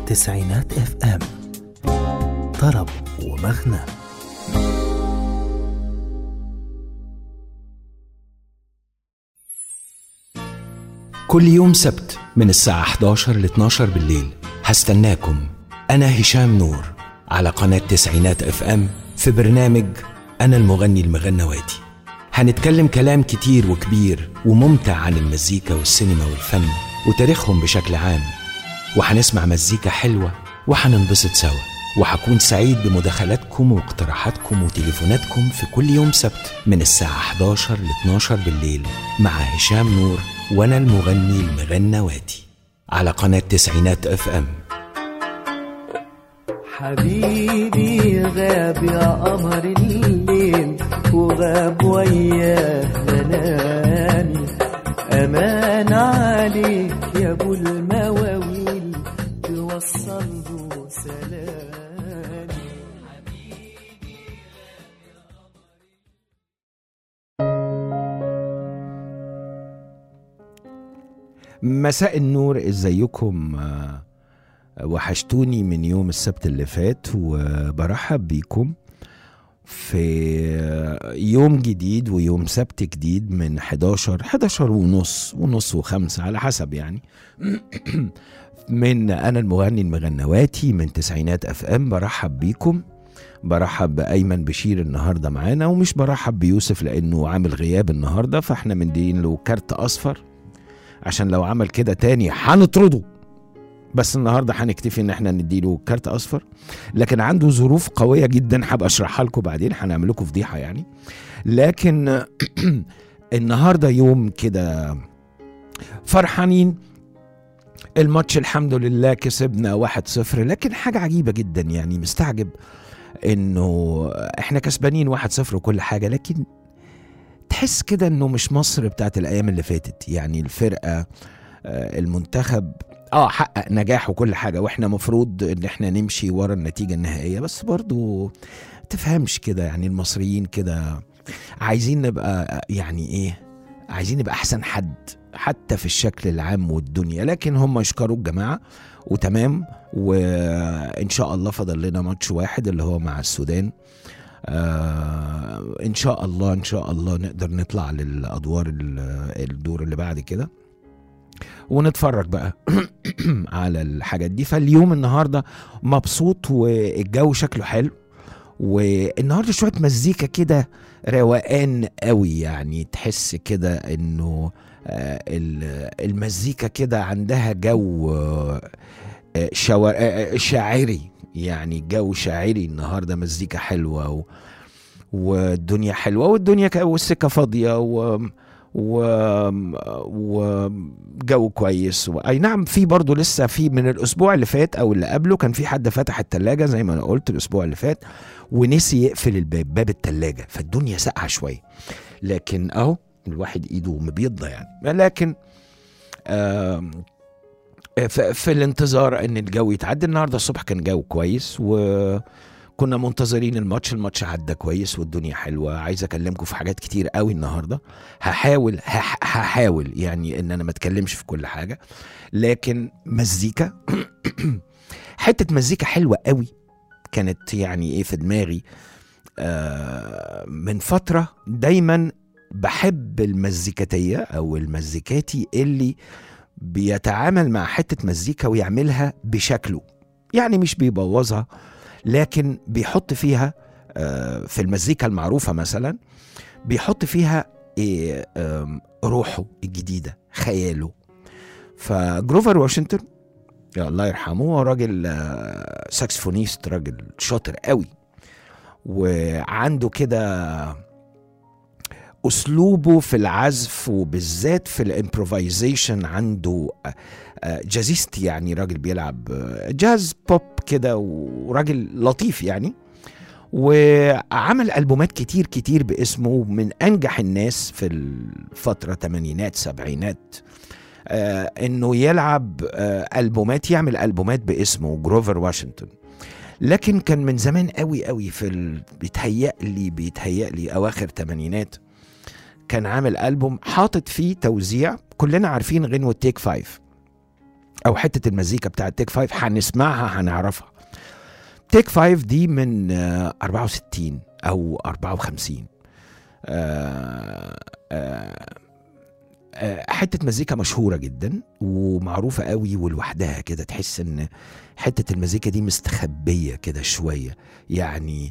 تسعينات اف ام طرب ومغنى كل يوم سبت من الساعة 11 ل 12 بالليل هستناكم أنا هشام نور على قناة تسعينات اف ام في برنامج أنا المغني المغنواتي هنتكلم كلام كتير وكبير وممتع عن المزيكا والسينما والفن وتاريخهم بشكل عام وهنسمع مزيكا حلوة وهننبسط سوا وهكون سعيد بمداخلاتكم واقتراحاتكم وتليفوناتكم في كل يوم سبت من الساعة 11 ل 12 بالليل مع هشام نور وأنا المغني المغنواتي على قناة تسعينات اف ام حبيبي غاب يا قمر الليل وغاب وياه منامي أمان عليك يا أبو المواويل توصل له سلامي مساء النور ازيكم آه، وحشتوني من يوم السبت اللي فات وبرحب بيكم في آه، يوم جديد ويوم سبت جديد من 11 11 ونص ونص وخمسة على حسب يعني من انا المغني المغنواتي من تسعينات اف ام برحب بيكم برحب بايمن بشير النهارده معانا ومش برحب بيوسف لانه عامل غياب النهارده فاحنا مدين له كارت اصفر عشان لو عمل كده تاني هنطرده بس النهارده هنكتفي ان احنا نديله كارت اصفر لكن عنده ظروف قويه جدا هبقى اشرحها لكم بعدين هنعمل لكم فضيحه يعني لكن النهارده يوم كده فرحانين الماتش الحمد لله كسبنا 1-0 لكن حاجه عجيبه جدا يعني مستعجب انه احنا كسبانين 1-0 وكل حاجه لكن تحس كده انه مش مصر بتاعت الايام اللي فاتت يعني الفرقه آه، المنتخب اه حقق نجاح وكل حاجه واحنا مفروض ان احنا نمشي ورا النتيجه النهائيه بس برضو تفهمش كده يعني المصريين كده عايزين نبقى يعني ايه عايزين نبقى احسن حد حتى في الشكل العام والدنيا لكن هم يشكروا الجماعه وتمام وان شاء الله فضل لنا ماتش واحد اللي هو مع السودان آه ان شاء الله ان شاء الله نقدر نطلع للادوار ال- الدور اللي بعد كده ونتفرج بقى على الحاجات دي فاليوم النهارده مبسوط والجو شكله حلو والنهارده شويه مزيكا كده روقان قوي يعني تحس كده انه آه، ال- المزيكا كده عندها جو آه، آه، شوا- آه، آه، شاعري يعني جو شاعري النهارده مزيكا حلوه و... والدنيا حلوه والدنيا ك... والسكه فاضيه و و وجو كويس و... اي نعم في برضه لسه في من الاسبوع اللي فات او اللي قبله كان في حد فتح التلاجة زي ما انا قلت الاسبوع اللي فات ونسي يقفل الباب باب التلاجة فالدنيا ساقعه شويه لكن اهو الواحد ايده مبيضه يعني لكن آم، ف- في الانتظار ان الجو يتعدل النهارده الصبح كان جو كويس وكنا منتظرين الماتش الماتش عدى كويس والدنيا حلوه عايز اكلمكم في حاجات كتير قوي النهارده هحاول هح- هحاول يعني ان انا ما اتكلمش في كل حاجه لكن مزيكا حته مزيكا حلوه قوي كانت يعني ايه في دماغي آه من فتره دايما بحب المزيكاتيه او المزيكاتي اللي بيتعامل مع حته مزيكا ويعملها بشكله يعني مش بيبوظها لكن بيحط فيها آه، في المزيكا المعروفه مثلا بيحط فيها إيه، آم، روحه الجديده خياله فجروفر واشنطن يا الله يرحمه هو راجل آه، ساكسفونيست راجل شاطر قوي وعنده كده اسلوبه في العزف وبالذات في الامبروفايزيشن عنده آه، آه، جازيست يعني راجل بيلعب آه، جاز بوب كده وراجل لطيف يعني وعمل ألبومات كتير كتير باسمه من أنجح الناس في الفترة تمانينات سبعينات آه انه يلعب آه البومات يعمل البومات باسمه جروفر واشنطن لكن كان من زمان قوي قوي في ال... بيتهيأ لي بيتهيأ لي اواخر تمانينات كان عامل ألبوم حاطط فيه توزيع كلنا عارفين غنوة تيك فايف او حته المزيكا بتاعت تيك فايف هنسمعها هنعرفها تيك فايف دي من آه، 64 او 54 آه، آه، آه، حته مزيكا مشهوره جدا ومعروفه قوي ولوحدها كده تحس ان حته المزيكا دي مستخبيه كده شويه يعني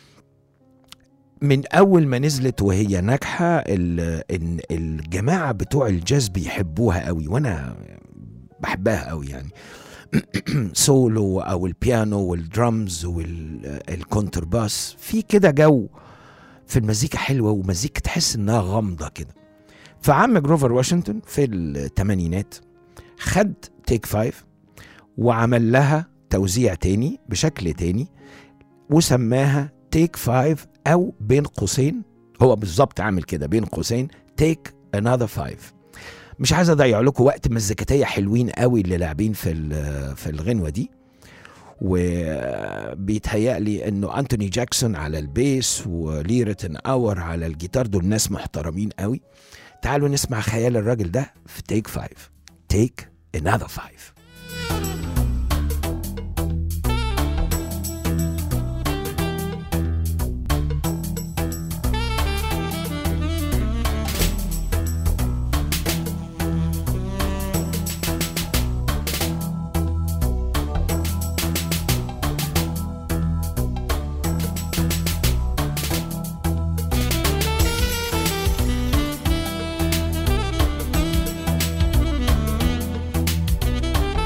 من اول ما نزلت وهي ناجحه ال- إن الجماعه بتوع الجاز بيحبوها قوي وانا بحبها قوي يعني سولو او البيانو والدرمز والكونترباس في كده جو في المزيكا حلوه ومزيكا تحس انها غامضه كده فعم جروفر واشنطن في الثمانينات خد تيك فايف وعمل لها توزيع تاني بشكل تاني وسماها تيك فايف او بين قوسين هو بالظبط عامل كده بين قوسين تيك انذر فايف مش عايز اضيع لكم وقت مزيكاتيه حلوين قوي اللي لاعبين في ال- في الغنوه دي وبيتهيأ لي انه انتوني جاكسون على البيس وليرتن اور على الجيتار دول ناس محترمين قوي تعالوا نسمع خيال الراجل ده في تيك فايف تيك another فايف Thank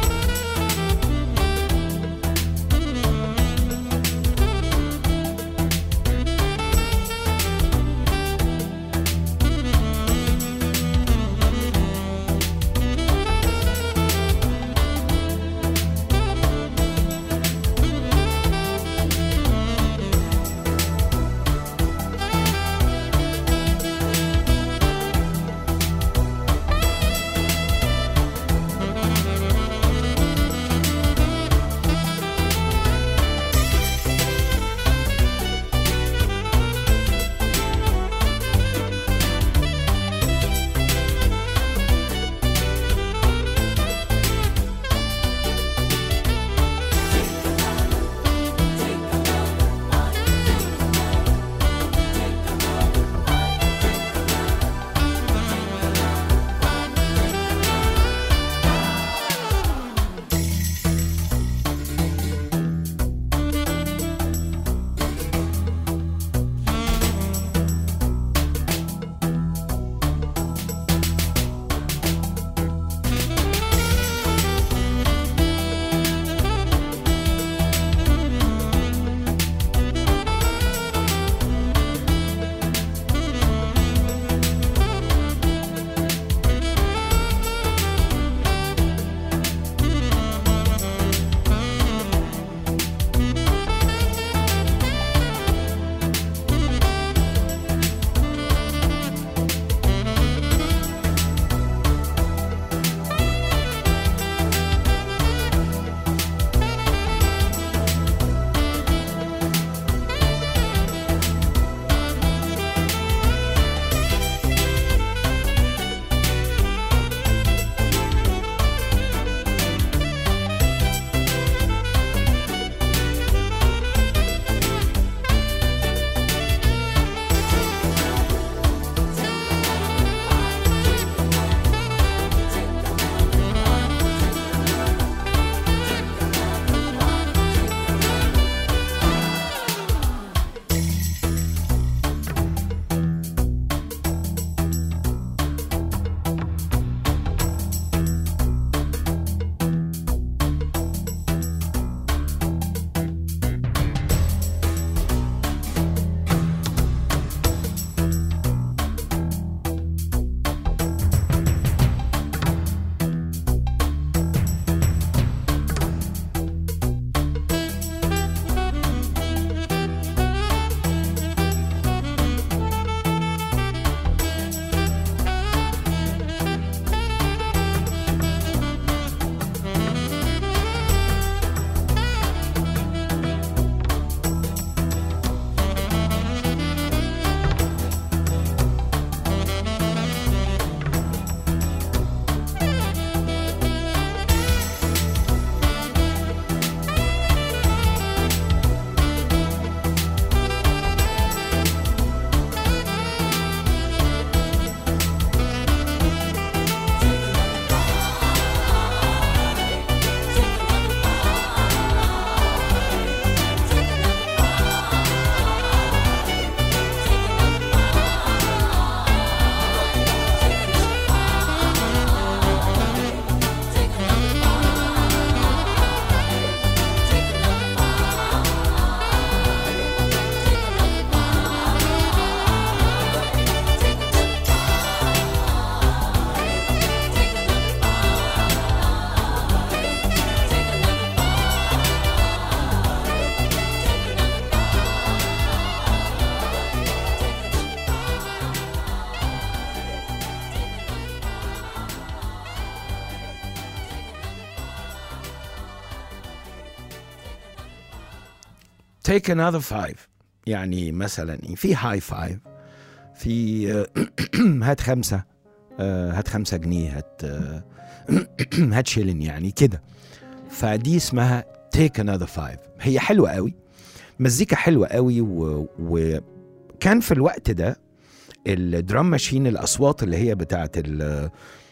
take another five يعني مثلا في هاي فايف في آه، هات خمسة آه، هات خمسة جنيه هات آه، هات شيلين يعني كده فدي اسمها take another five هي حلوة قوي مزيكا حلوة قوي و... وكان في الوقت ده الدرام ماشين الأصوات اللي هي بتاعت ال...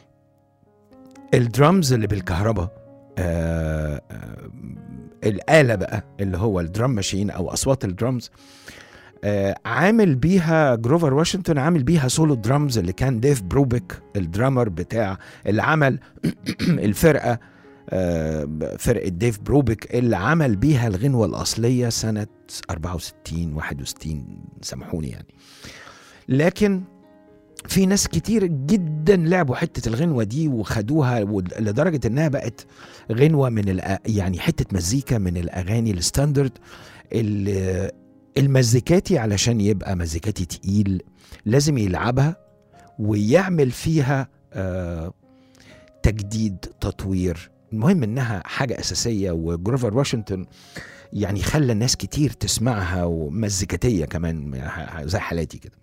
الدرامز اللي بالكهرباء آه... آه... الآلة بقى اللي هو الدرام ماشين أو أصوات الدرامز آه عامل بيها جروفر واشنطن عامل بيها سولو درامز اللي كان ديف بروبيك الدرامر بتاع اللي عمل الفرقه آه فرقه ديف بروبيك اللي عمل بيها الغنوه الاصليه سنه 64 61 سامحوني يعني لكن في ناس كتير جدا لعبوا حته الغنوه دي وخدوها ود- لدرجه انها بقت غنوه من الأ... يعني حته مزيكا من الاغاني الستاندرد اللي المزيكاتي علشان يبقى مزيكاتي تقيل لازم يلعبها ويعمل فيها آه تجديد تطوير المهم انها حاجه اساسيه وجروفر واشنطن يعني خلى الناس كتير تسمعها ومزيكاتيه كمان زي حالاتي كده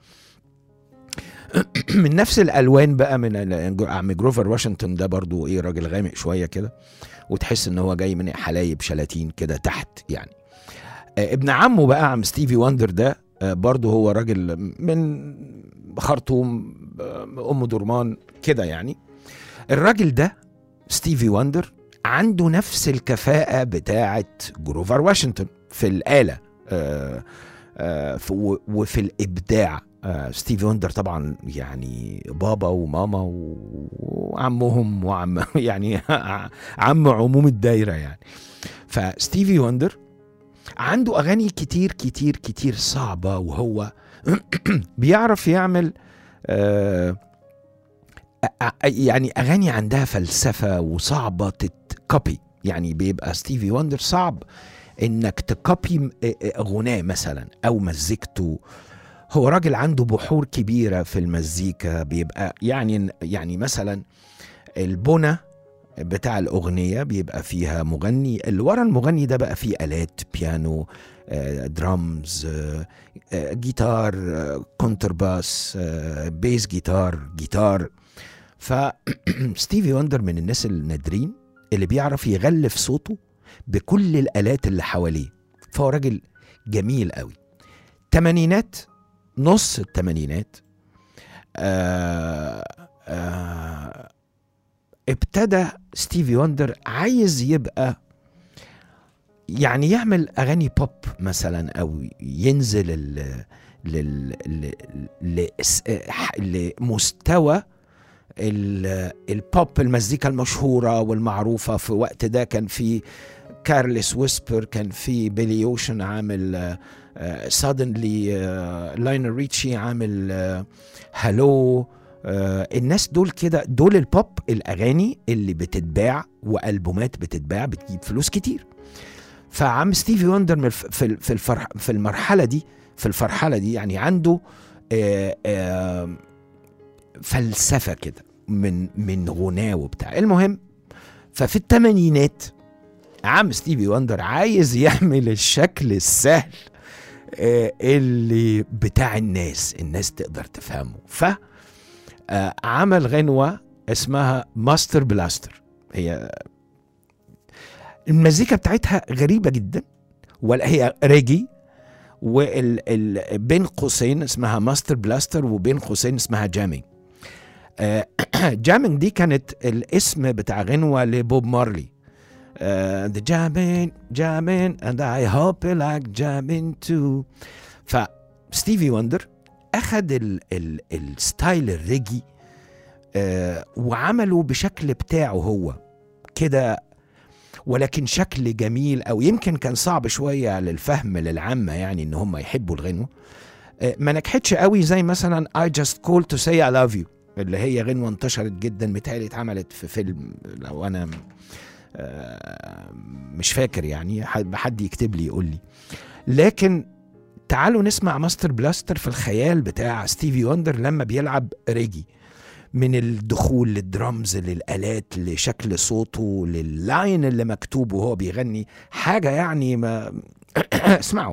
من نفس الالوان بقى من ال- عم جروفر واشنطن ده برضو ايه راجل غامق شويه كده وتحس ان هو جاي من حلايب شلاتين كده تحت يعني آه، ابن عمه بقى عم ستيفي واندر ده آه، برضه هو راجل من خرطوم آه، ام درمان كده يعني الراجل ده ستيفي واندر عنده نفس الكفاءة بتاعة جروفر واشنطن في الآلة آه، آه، ف- و- وفي الإبداع آه، ستيفي وندر طبعا يعني بابا وماما و- وعمهم وعم يعني عم عموم الدايرة يعني فستيفي وندر عنده اغاني كتير كتير كتير صعبه وهو بيعرف يعمل آه أ- أ- يعني اغاني عندها فلسفه وصعبه تتكوبي يعني بيبقى ستيفي وندر صعب انك تكوبي م- آه، آه، غناه مثلا او مزيكته هو راجل عنده بحور كبيره في المزيكا بيبقى يعني يعني مثلا البنى بتاع الأغنية بيبقى فيها مغني اللي ورا المغني ده بقى فيه آلات بيانو آه، درامز آه، آه، جيتار آه، كونترباس آه، بيس جيتار جيتار فستيفي وندر من الناس النادرين اللي بيعرف يغلف صوته بكل الآلات اللي حواليه فهو راجل جميل قوي تمانينات نص التمانينات آه آه ابتدى ستيفي وندر عايز يبقى يعني يعمل اغاني بوب مثلا او ينزل ال لل ل- لس- ح- لمستوى ال- البوب المزيكا المشهوره والمعروفه في وقت ده كان في كارلس ويسبر كان في بيلي اوشن عامل سادنلي لاينر ريتشي عامل هالو آه الناس دول كده دول البوب الاغاني اللي بتتباع والبومات بتتباع بتجيب فلوس كتير فعم ستيفي وندر من الف- في ال- في الفرح في المرحله دي في الفرحله دي يعني عنده آه آه فلسفه كده من من غناه وبتاع المهم ففي الثمانينات عم ستيفي وندر عايز يعمل الشكل السهل آه، اللي بتاع الناس الناس تقدر تفهمه ف آه، عمل غنوة اسمها ماستر بلاستر هي المزيكا بتاعتها غريبة جدا ولا هي ريجي وال ال بين قوسين اسمها ماستر بلاستر وبين قوسين اسمها جامينج آه، جامينج دي كانت الاسم بتاع غنوة لبوب مارلي آه، The jamming, jamming and I hope you like jamming too فستيفي وندر أخد ال ال الستايل الريجي آه، وعمله بشكل بتاعه هو كده ولكن شكل جميل او يمكن كان صعب شويه للفهم للعامه يعني ان هم يحبوا الغنوه آه، ما نجحتش قوي زي مثلا I just called to say I love you اللي هي غنوه انتشرت جدا متهيألي اتعملت في فيلم لو انا م- آه، مش فاكر يعني حد حد يكتب لي يقول لي لكن تعالوا نسمع ماستر بلاستر في الخيال بتاع ستيفي وندر لما بيلعب ريجي من الدخول للدرامز للآلات لشكل صوته لللاين اللي مكتوب وهو بيغني حاجة يعني ما اسمعوا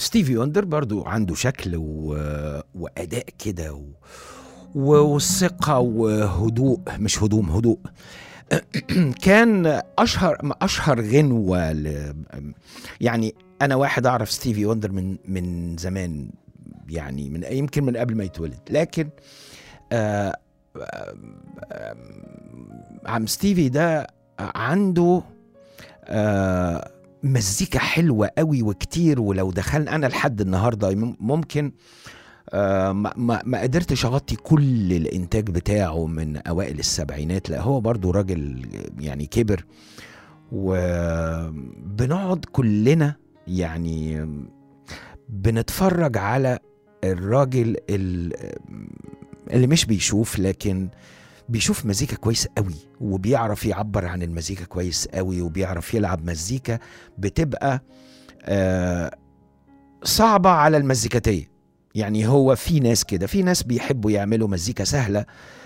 ستيفي وندر برضو عنده شكل و... واداء كده و... و- والثقه وهدوء مش هدوم هدوء كان اشهر اشهر غنوه ل... يعني انا واحد اعرف ستيفي وندر من من زمان يعني من يمكن من قبل ما يتولد لكن آه آه آه عم ستيفي ده عنده آه مزيكا حلوة قوي وكتير ولو دخلنا أنا لحد النهاردة مم- ممكن آه ما, ما, ما قدرتش أغطي كل الإنتاج بتاعه من أوائل السبعينات لا هو برضو راجل يعني كبر وبنقعد كلنا يعني بنتفرج على الراجل ال- اللي مش بيشوف لكن بيشوف مزيكا كويس قوي وبيعرف يعبر عن المزيكا كويس قوي وبيعرف يلعب مزيكا بتبقى آه صعبة على المزيكاتية يعني هو في ناس كده في ناس بيحبوا يعملوا مزيكا سهلة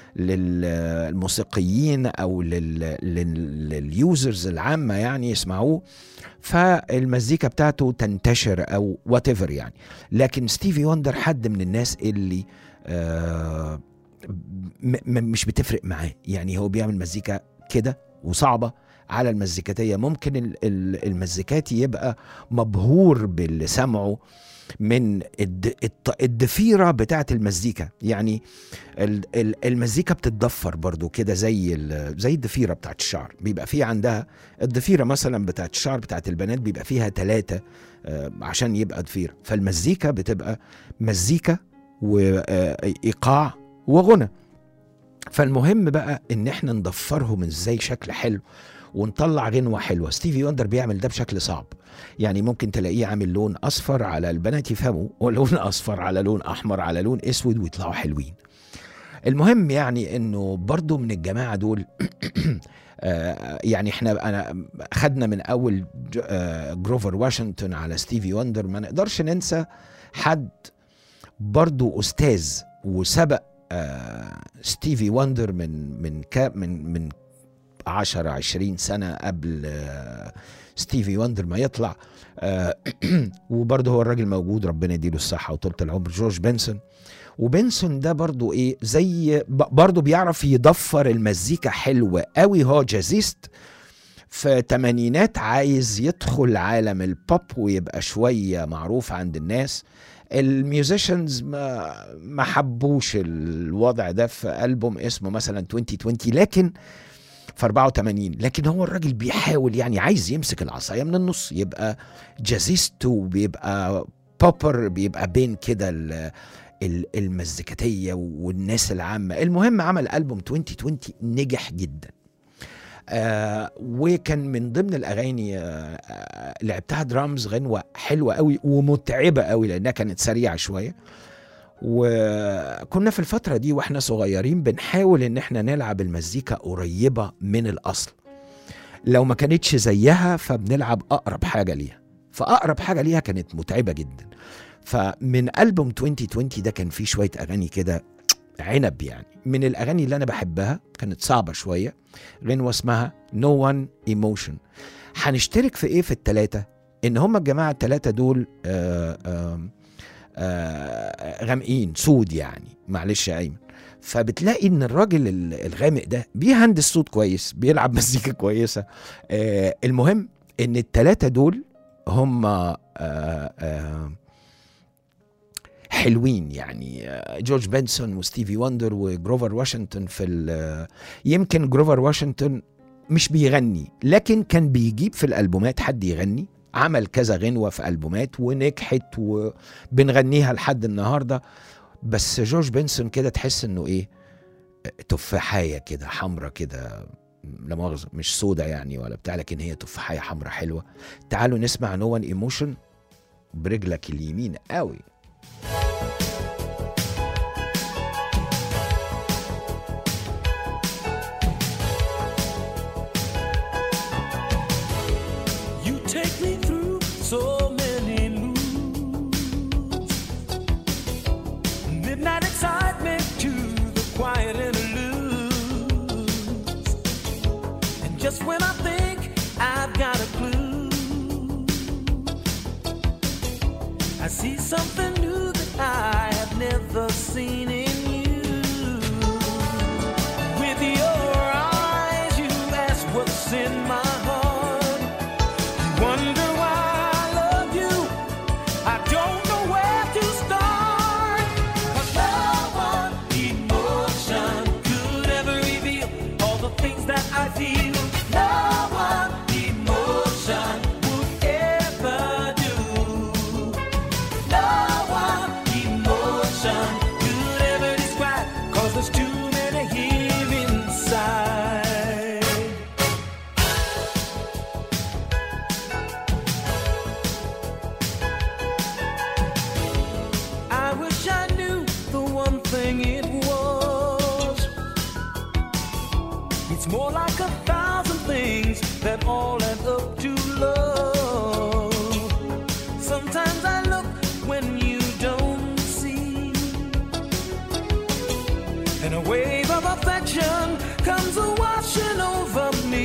للموسيقيين او لل- لل- لليوزرز العامة يعني يسمعوه فالمزيكا بتاعته تنتشر او وات يعني لكن ستيفي وندر حد من الناس اللي آه م- م- مش بتفرق معاه يعني هو بيعمل مزيكا كده وصعبة على المزيكاتية ممكن ال- ال- المزيكاتي يبقى مبهور باللي سمعه من الد- الط- الضفيرة بتاعت المزيكا يعني ال- ال- المزيكا بتتضفر برضو كده زي ال- زي الضفيرة بتاعت الشعر بيبقى فيه عندها الضفيرة مثلا بتاعت الشعر بتاعت البنات بيبقى فيها ثلاثة عشان يبقى ضفيرة فالمزيكا بتبقى مزيكا وإيقاع وغنى فالمهم بقى ان احنا نضفرهم ازاي شكل حلو ونطلع غنوه حلوه ستيفي وندر بيعمل ده بشكل صعب يعني ممكن تلاقيه عامل لون اصفر على البنات يفهموا ولون اصفر على لون احمر على لون اسود ويطلعوا حلوين المهم يعني انه برضو من الجماعه دول آه، يعني احنا انا خدنا من اول ج- آه، جروفر واشنطن على ستيفي وندر ما نقدرش ننسى حد برضو استاذ وسبق آه، ستيفي وندر من من كا من من 10 20 سنه قبل آه، ستيفي وندر ما يطلع آه، وبرضه هو الراجل موجود ربنا يديله الصحه وطولة العمر جورج بنسون وبنسون ده برضه ايه زي ب- برضه بيعرف يضفر المزيكا حلوه قوي هو جازيست في تمانينات عايز يدخل عالم البوب ويبقى شويه معروف عند الناس الميوزيشنز ما ما حبوش الوضع ده في ألبوم اسمه مثلا 2020 لكن في 84 لكن هو الراجل بيحاول يعني عايز يمسك العصايه من النص يبقى جازيست وبيبقى بوبر بيبقى بين كده ال- ال- المزيكاتيه والناس العامه المهم عمل ألبوم 2020 نجح جدا آه وكان من ضمن الاغاني آه آه لعبتها درامز غنوه حلوه قوي ومتعبه قوي لانها كانت سريعه شويه وكنا في الفتره دي واحنا صغيرين بنحاول ان احنا نلعب المزيكا قريبه من الاصل لو ما كانتش زيها فبنلعب اقرب حاجه ليها فاقرب حاجه ليها كانت متعبه جدا فمن البوم 2020 ده كان فيه شويه اغاني كده عنب يعني من الاغاني اللي انا بحبها كانت صعبه شويه غنوه اسمها نو وان ايموشن هنشترك في ايه في التلاتة ان هم الجماعه التلاتة دول آه آه آه غامقين سود يعني معلش يا ايمن فبتلاقي ان الراجل ال- الغامق ده بيهندس صوت كويس بيلعب مزيكا كويسه آه المهم ان التلاتة دول هم آه آه حلوين يعني آه، جورج بنسون وستيفي وندر وجروفر واشنطن في ال- يمكن جروفر واشنطن مش بيغني لكن كان بيجيب في الالبومات حد يغني عمل كذا غنوه في البومات ونجحت وبنغنيها لحد النهارده بس جورج بنسون كده تحس انه ايه تفاحيه كده حمرة كده لا مؤاخذه مش سودا يعني ولا بتاع لكن هي تفاحيه حمرة حلوه تعالوا نسمع نو وان ايموشن برجلك اليمين قوي You take me through so many moods. Midnight excitement to the quiet interludes. And just when I think I've got a clue, I see something new that I have never seen in you. With your eyes, you ask what's in my heart. You wonder why I love you. I don't know where to start. 'Cause no one emotion could ever reveal all the things that I feel. No one emotion would ever do. No one emotion could ever describe. Cause there's too many here inside. I wish I knew the one thing it was. It's more like a thousand things that all add up to love. Sometimes I look when you don't see. And a wave of affection comes a washing over me.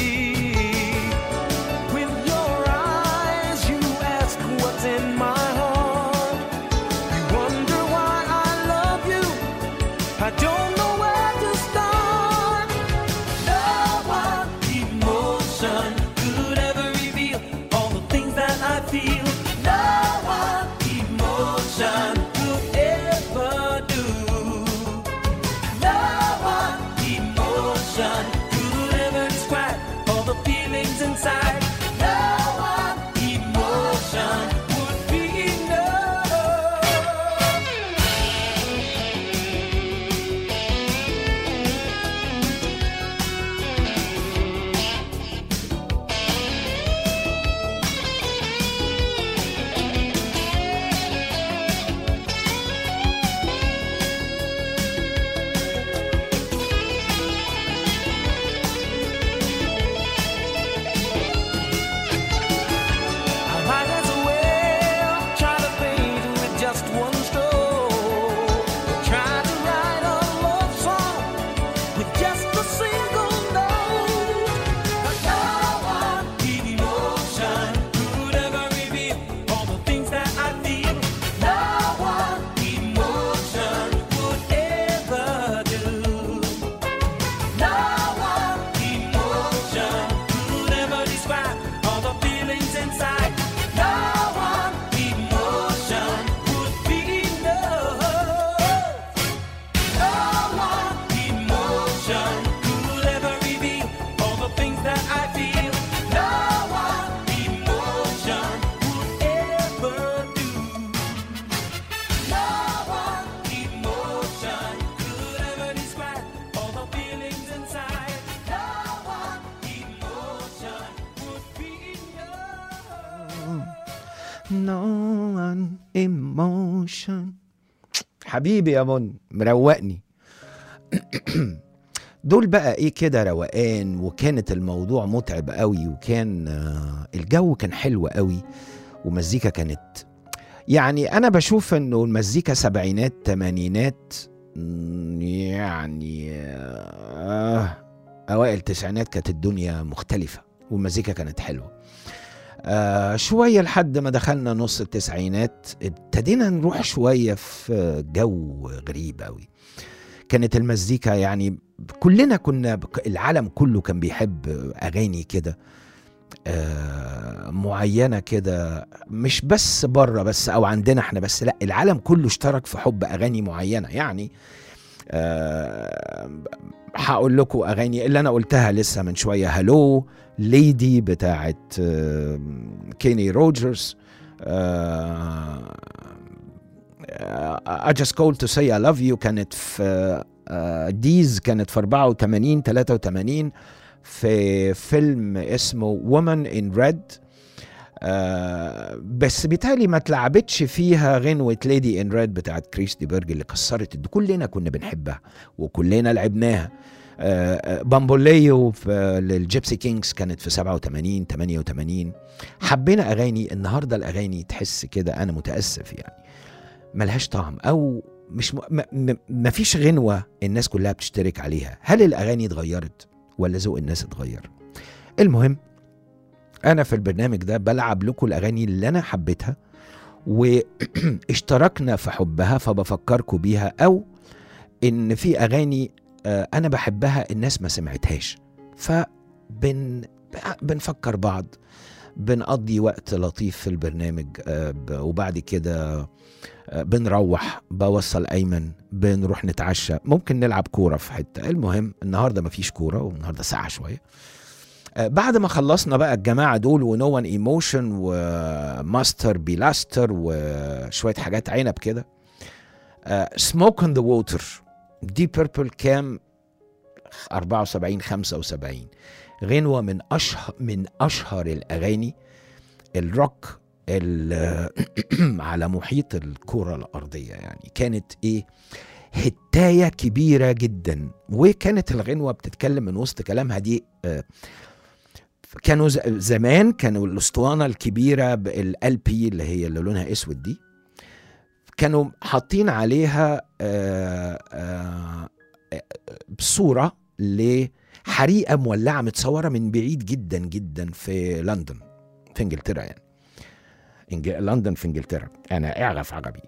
With your eyes, you ask what's in my heart. You wonder why I love you. I don't know where to start. No one emotion could ever reveal all the things that I feel. No one emotion could ever do. No one emotion could ever describe all the feelings inside. No one emotion would be enough. I might as well try to paint with just one stroke. Try to write a love song with just a single note. But no one emotion could ever reveal all the things that I feel. No one emotion would ever do. No one emotion could ever describe all the feelings inside. No one emotion would be enough. No one emotion could ever reveal all the things that I feel. No one emotion would ever do. No one emotion could ever describe all the feelings inside. No one emotion would be enough. No one emotion حبيبي يا من مروقني دول بقى ايه كده روقان وكانت الموضوع متعب قوي وكان آه، الجو كان حلو قوي ومزيكا كانت يعني انا بشوف انه المزيكا سبعينات تمانينات مم، يعني آه اوائل تسعينات كانت الدنيا مختلفة والمزيكا كانت حلوة آه شوية لحد ما دخلنا نص التسعينات ابتدينا نروح شوية في جو غريب قوي كانت المزيكا يعني كلنا كنا بك- العالم كله كان بيحب أغاني كده آه معينة كده مش بس بره بس أو عندنا احنا بس لا العالم كله اشترك في حب أغاني معينة يعني آه، هقول لكم اغاني اللي انا قلتها لسه من شويه هالو ليدي بتاعت آه، كيني روجرز آه، آه، I just called to say I love you كانت في آه، ديز كانت في 84 83 في فيلم اسمه Woman in Red آه بس بيتهيألي ما اتلعبتش فيها غنوة ليدي ان ريد بتاعت كريستي بيرج اللي كسرت الد- كلنا كنا بنحبها وكلنا لعبناها آه آه، بامبوليو في للجيبسي كينجز كانت في 87 88 حبينا اغاني النهارده الاغاني تحس كده انا متاسف يعني ملهاش طعم او مش م... م... م... مفيش غنوه الناس كلها بتشترك عليها هل الاغاني اتغيرت ولا ذوق الناس اتغير المهم انا في البرنامج ده بلعب لكم الاغاني اللي انا حبيتها واشتركنا في حبها فبفكركم بيها او ان في اغاني آه، انا بحبها الناس ما سمعتهاش فبن بنفكر بعض بنقضي وقت لطيف في البرنامج آه، ب- وبعد كده آه، بنروح بوصل ايمن بنروح نتعشى ممكن نلعب كوره في حته المهم النهارده مفيش كوره والنهارده ساعه شويه آه، بعد ما خلصنا بقى الجماعه دول ونو وان ايموشن وماستر بيلاستر وشويه حاجات عنب كده سموك اون ذا ووتر دي بيربل كام 74 75 غنوه من اشهر من اشهر الاغاني الروك ال- على محيط الكره الارضيه يعني كانت ايه هتايه كبيره جدا وكانت الغنوه بتتكلم من وسط كلامها دي آه، كانوا ز- زمان كانوا الاسطوانه الكبيره ال بي اللي هي اللي لونها اسود دي كانوا حاطين عليها آه، آه، آه، صوره لحريقه مولعه متصوره من بعيد جدا جدا في لندن في انجلترا يعني إنج... لندن في انجلترا انا اعرف عربي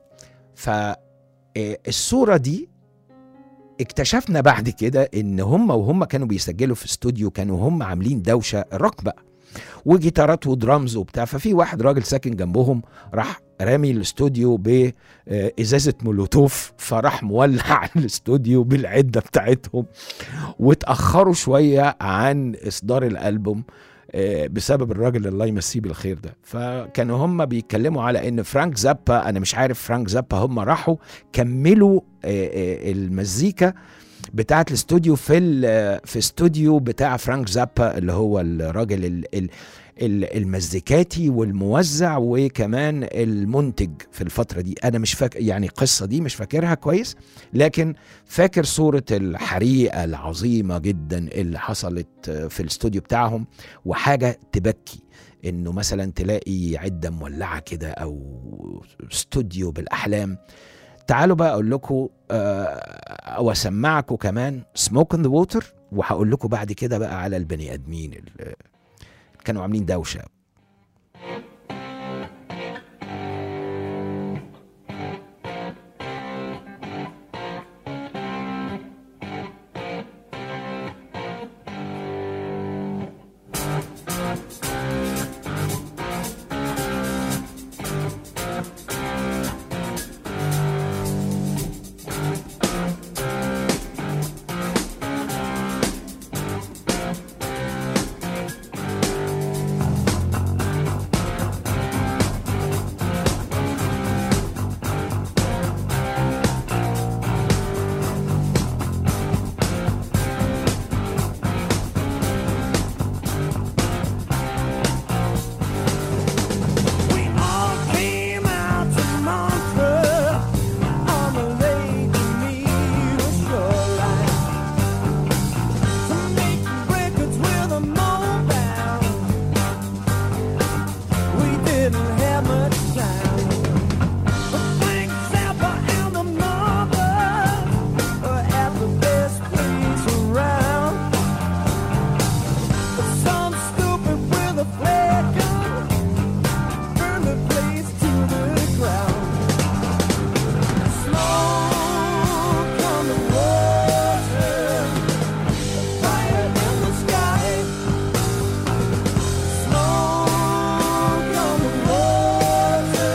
فالصوره دي اكتشفنا بعد كده ان هم وهم كانوا بيسجلوا في استوديو كانوا هم عاملين دوشه روك بقى وجيتارات ودرامز وبتاع ففي واحد راجل ساكن جنبهم راح رامي الاستوديو بازازه مولوتوف فراح مولع الاستوديو بالعده بتاعتهم واتاخروا شويه عن اصدار الالبوم آه، بسبب الراجل الله يمسيه بالخير ده فكانوا هم بيتكلموا على ان فرانك زابا انا مش عارف فرانك زابا هم راحوا كملوا آه، آه، المزيكا بتاعه الاستوديو في ال- في استوديو بتاع فرانك زابا اللي هو الراجل ال- ال- ال- المزيكاتي والموزع وكمان المنتج في الفترة دي أنا مش فاكر يعني القصة دي مش فاكرها كويس لكن فاكر صورة الحريقة العظيمة جدا اللي حصلت في الاستوديو بتاعهم وحاجة تبكي انه مثلا تلاقي عدة مولعة كده او استوديو بالاحلام تعالوا بقى اقول لكم آه، او اسمعكم كمان سموك ان ذا ووتر وهقول لكم بعد كده بقى على البني ادمين اللي كانوا عاملين دوشه We all came out to Montreux on the Lake Geneva shoreline to make records with a mobile. We didn't have much time, but Frank Zappa and the Mothers were at the best place around. But some stupid with a flare gun burn the place to the ground. Smoke on the water, fire in the sky. Smoke on the water.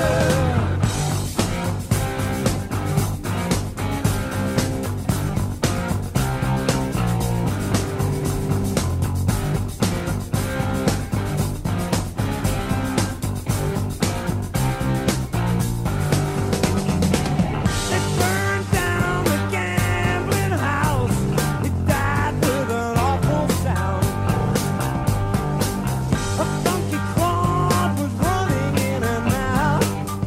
They burned down the gambling house. It died with an awful sound. A funky crowd was running in and out,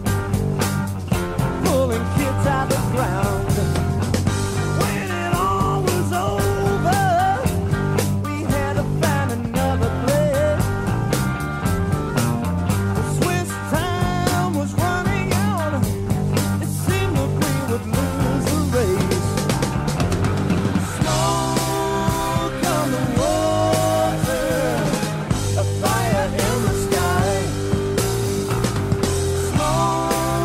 pulling kids out the ground. When it all was over, we had to find another place. The Swiss time was running out. It seemed that we would lose the race. Smoke on the water, a fire in the sky. Smoke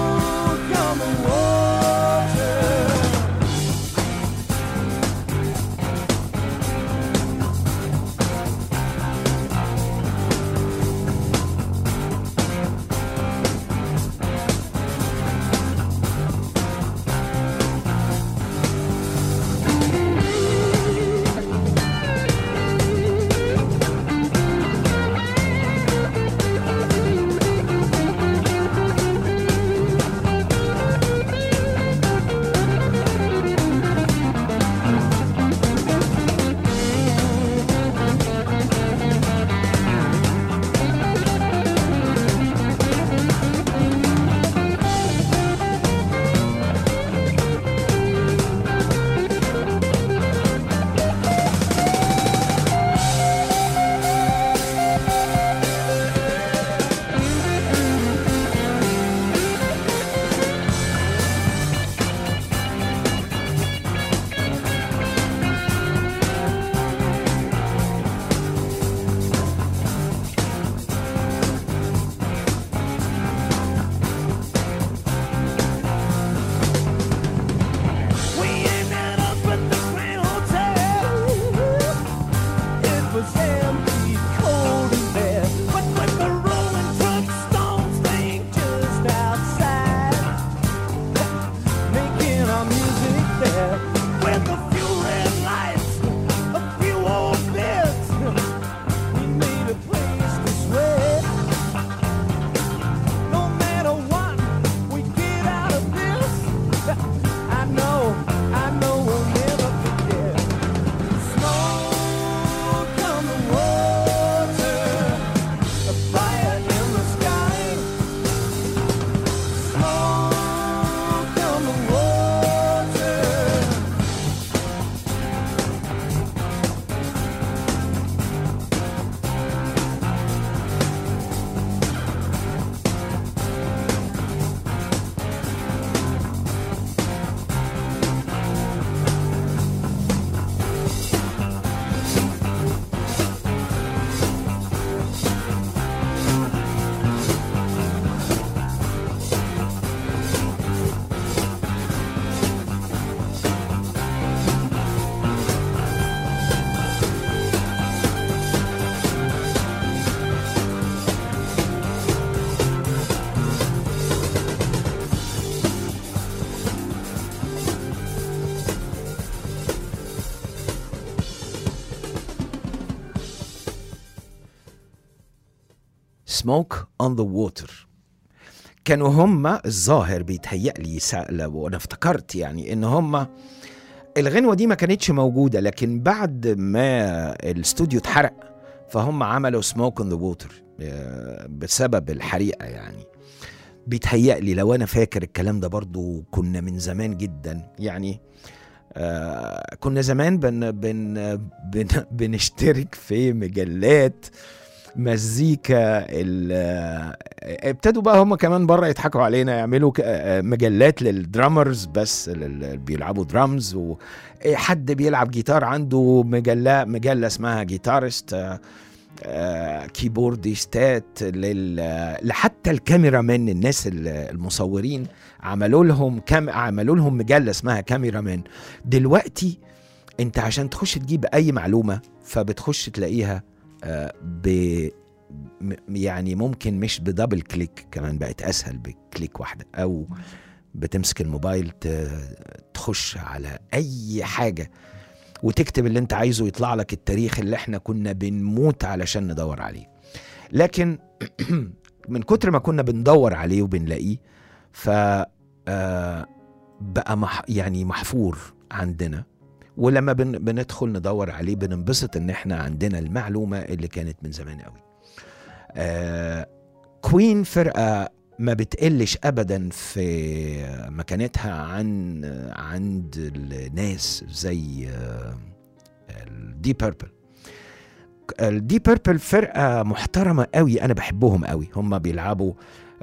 سموك اون ذا ووتر كانوا هم الظاهر بيتهيأ لي سا- لو- وانا افتكرت يعني ان هم الغنوه دي ما كانتش موجوده لكن بعد ما الاستوديو اتحرق فهم عملوا سموك اون ذا ووتر بسبب الحريقه يعني بيتهيأ لي لو انا فاكر الكلام ده برضو كنا من زمان جدا يعني آه كنا زمان بن بن بن بنشترك في مجلات مزيكا ال- آه، ابتدوا بقى هم كمان بره يضحكوا علينا يعملوا ك- آه، مجلات للدرامرز بس لل- بيلعبوا درامز وحد بيلعب جيتار عنده مجله مجله اسمها جيتارست آه، آه، كيبورديستات لل... لحتى الكاميرا مان الناس ال- المصورين عملوا لهم كام عملوا لهم مجله اسمها كاميرا مان دلوقتي انت عشان تخش تجيب اي معلومه فبتخش تلاقيها آه، ب م- يعني ممكن مش بدبل كليك كمان بقت اسهل بكليك واحده او بتمسك الموبايل ت- تخش على اي حاجه وتكتب اللي انت عايزه يطلع لك التاريخ اللي احنا كنا بنموت علشان ندور عليه لكن من كتر ما كنا بندور عليه وبنلاقيه ف آه، بقى مح يعني محفور عندنا ولما بن بندخل ندور عليه بننبسط ان احنا عندنا المعلومه اللي كانت من زمان قوي آه كوين فرقه ما بتقلش ابدا في مكانتها عن عند الناس زي الدي بيربل الدي بيربل فرقه محترمه قوي انا بحبهم قوي هم بيلعبوا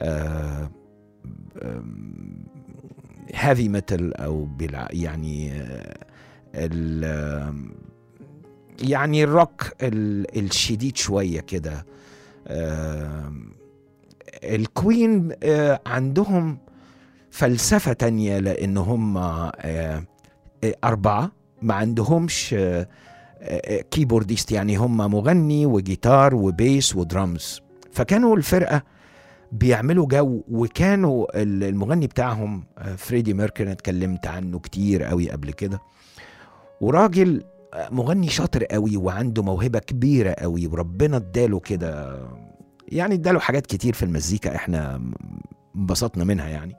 هافي ميتال او بيلع يعني آه، ال آم، يعني الروك ال- الشديد شويه كده آم، الكوين آه، عندهم فلسفة تانية لأن هم آه، آه، أربعة ما عندهمش آه، آه، كيبورديست يعني هم مغني وجيتار وبيس ودرامز فكانوا الفرقة بيعملوا جو وكانوا ال- المغني بتاعهم آه، فريدي ميركوري أنا اتكلمت عنه كتير قوي قبل كده وراجل آه، مغني شاطر قوي وعنده موهبة كبيرة قوي وربنا اداله كده يعني اداله حاجات كتير في المزيكا احنا انبسطنا منها يعني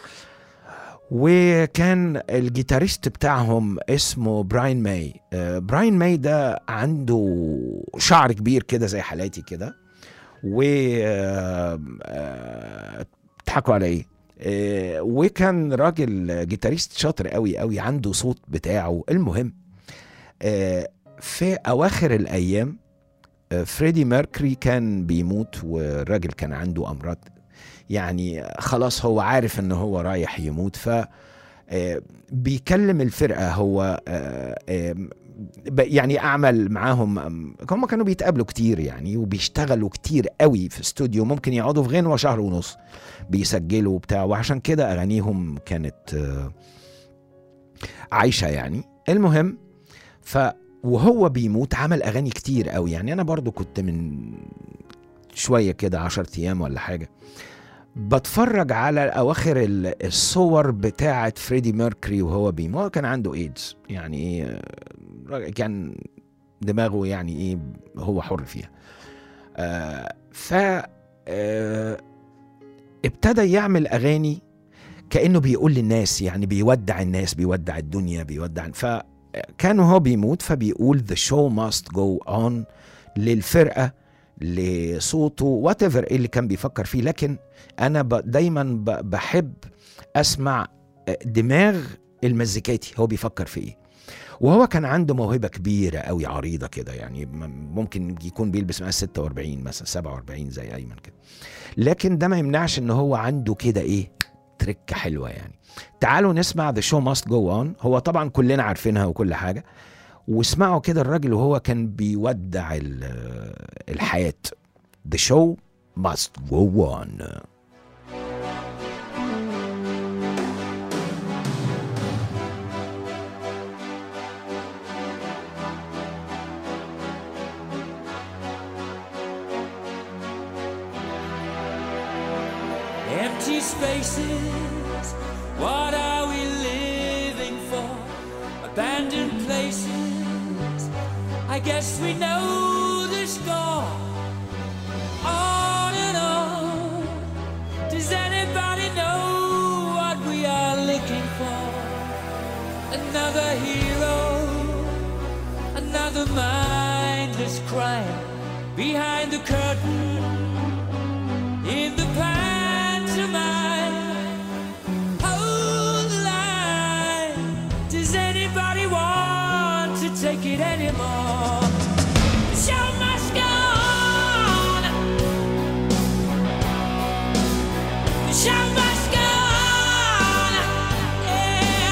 وكان الجيتاريست بتاعهم اسمه براين ماي آه، براين ماي ده عنده شعر كبير كده زي حالاتي كده و آه، آه، بيضحكوا على ايه آه، وكان راجل جيتاريست شاطر قوي قوي عنده صوت بتاعه المهم آه، في اواخر الايام آه، فريدي ميركوري كان بيموت والراجل كان عنده امراض يعني خلاص هو عارف ان هو رايح يموت ف آه، بيكلم الفرقه هو آه، آه، ب- يعني اعمل معاهم آم، هم كانوا بيتقابلوا كتير يعني وبيشتغلوا كتير قوي في استوديو ممكن يقعدوا في غنوه شهر ونص بيسجلوا وبتاع وعشان كده اغانيهم كانت آه، عايشه يعني المهم ف وهو بيموت عمل اغاني كتير قوي يعني انا برضو كنت من شويه كده عشر ايام ولا حاجه بتفرج على اواخر ال- الصور بتاعه فريدي ميركوري وهو بيموت هو كان عنده ايدز يعني ايه راجل كان دماغه يعني ايه هو حر فيها آه ف آه ابتدى يعمل اغاني كانه بيقول للناس يعني بيودع الناس بيودع الدنيا بيودع فكان هو بيموت فبيقول the show must go on للفرقه لصوته وات ايفر اللي كان بيفكر فيه لكن انا ب... دايما ب... بحب اسمع دماغ المزيكاتي هو بيفكر في ايه وهو كان عنده موهبه كبيره قوي عريضه كده يعني م- ممكن يكون بيلبس مقاس 46 مثلا 47 زي ايمن كده لكن ده ما يمنعش ان هو عنده كده ايه تركه حلوه يعني تعالوا نسمع ذا شو ماست جو اون هو طبعا كلنا عارفينها وكل حاجه واسمعوا كده الراجل وهو كان بيودع ال- الحياه The show must go on Empty spaces, what are we living for? Abandoned places, I guess we know the score. On and Another hero, another mindless crime behind the curtain in the pantomime. Hold the line. Does anybody want to take it anymore? The show must go on. The show must go on. Yeah.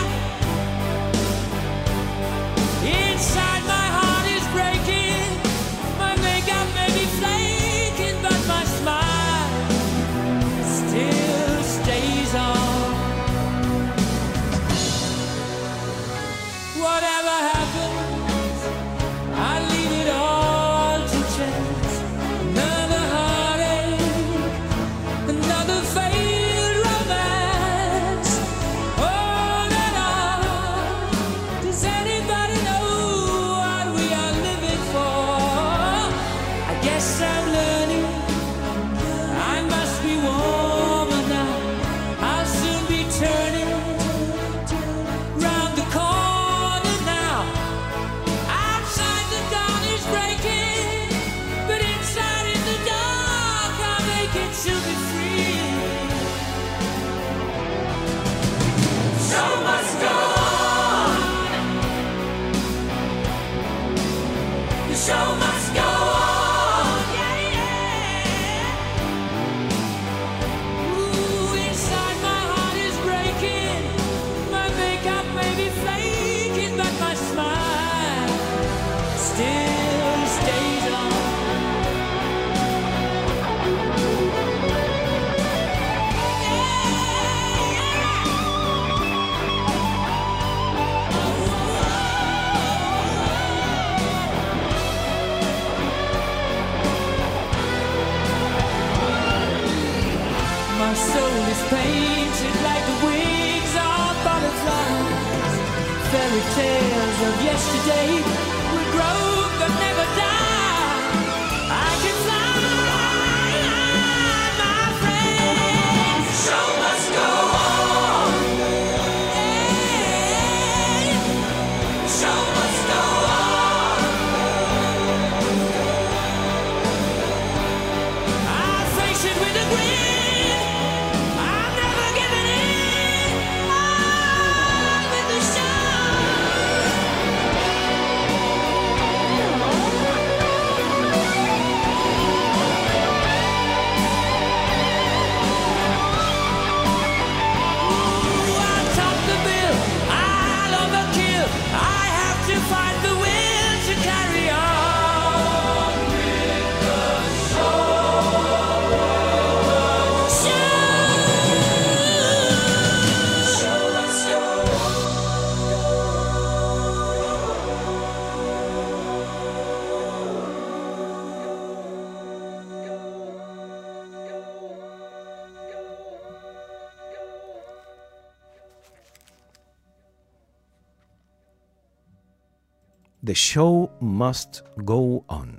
Inside my heart is breaking. My makeup may be flaking, but my smile still stays on. Whatever happens, I leave it all to chance. Another heartache, another failed romance. On and on. Does anybody know what we are living for? I guess I'm learning. I must be warmer now. I'll soon be turning round the corner now. Outside the dawn is breaking, but inside in the dark I'll make it to be free. Show must go on. The show must go on. Yeah, yeah. Ooh, inside my heart is breaking. My makeup may be flaking, but my smile still stays on. My soul is painted like the wings of butterflies. Fairy tales of yesterday will grow but never die. I can fly, my friend. Show must go on. Show must go on. I face it with a grin. I'm never giving in. On with the show. I'll top the bill. I'll overkill. I have to find the will to carry on with the show. Show must go The show must go on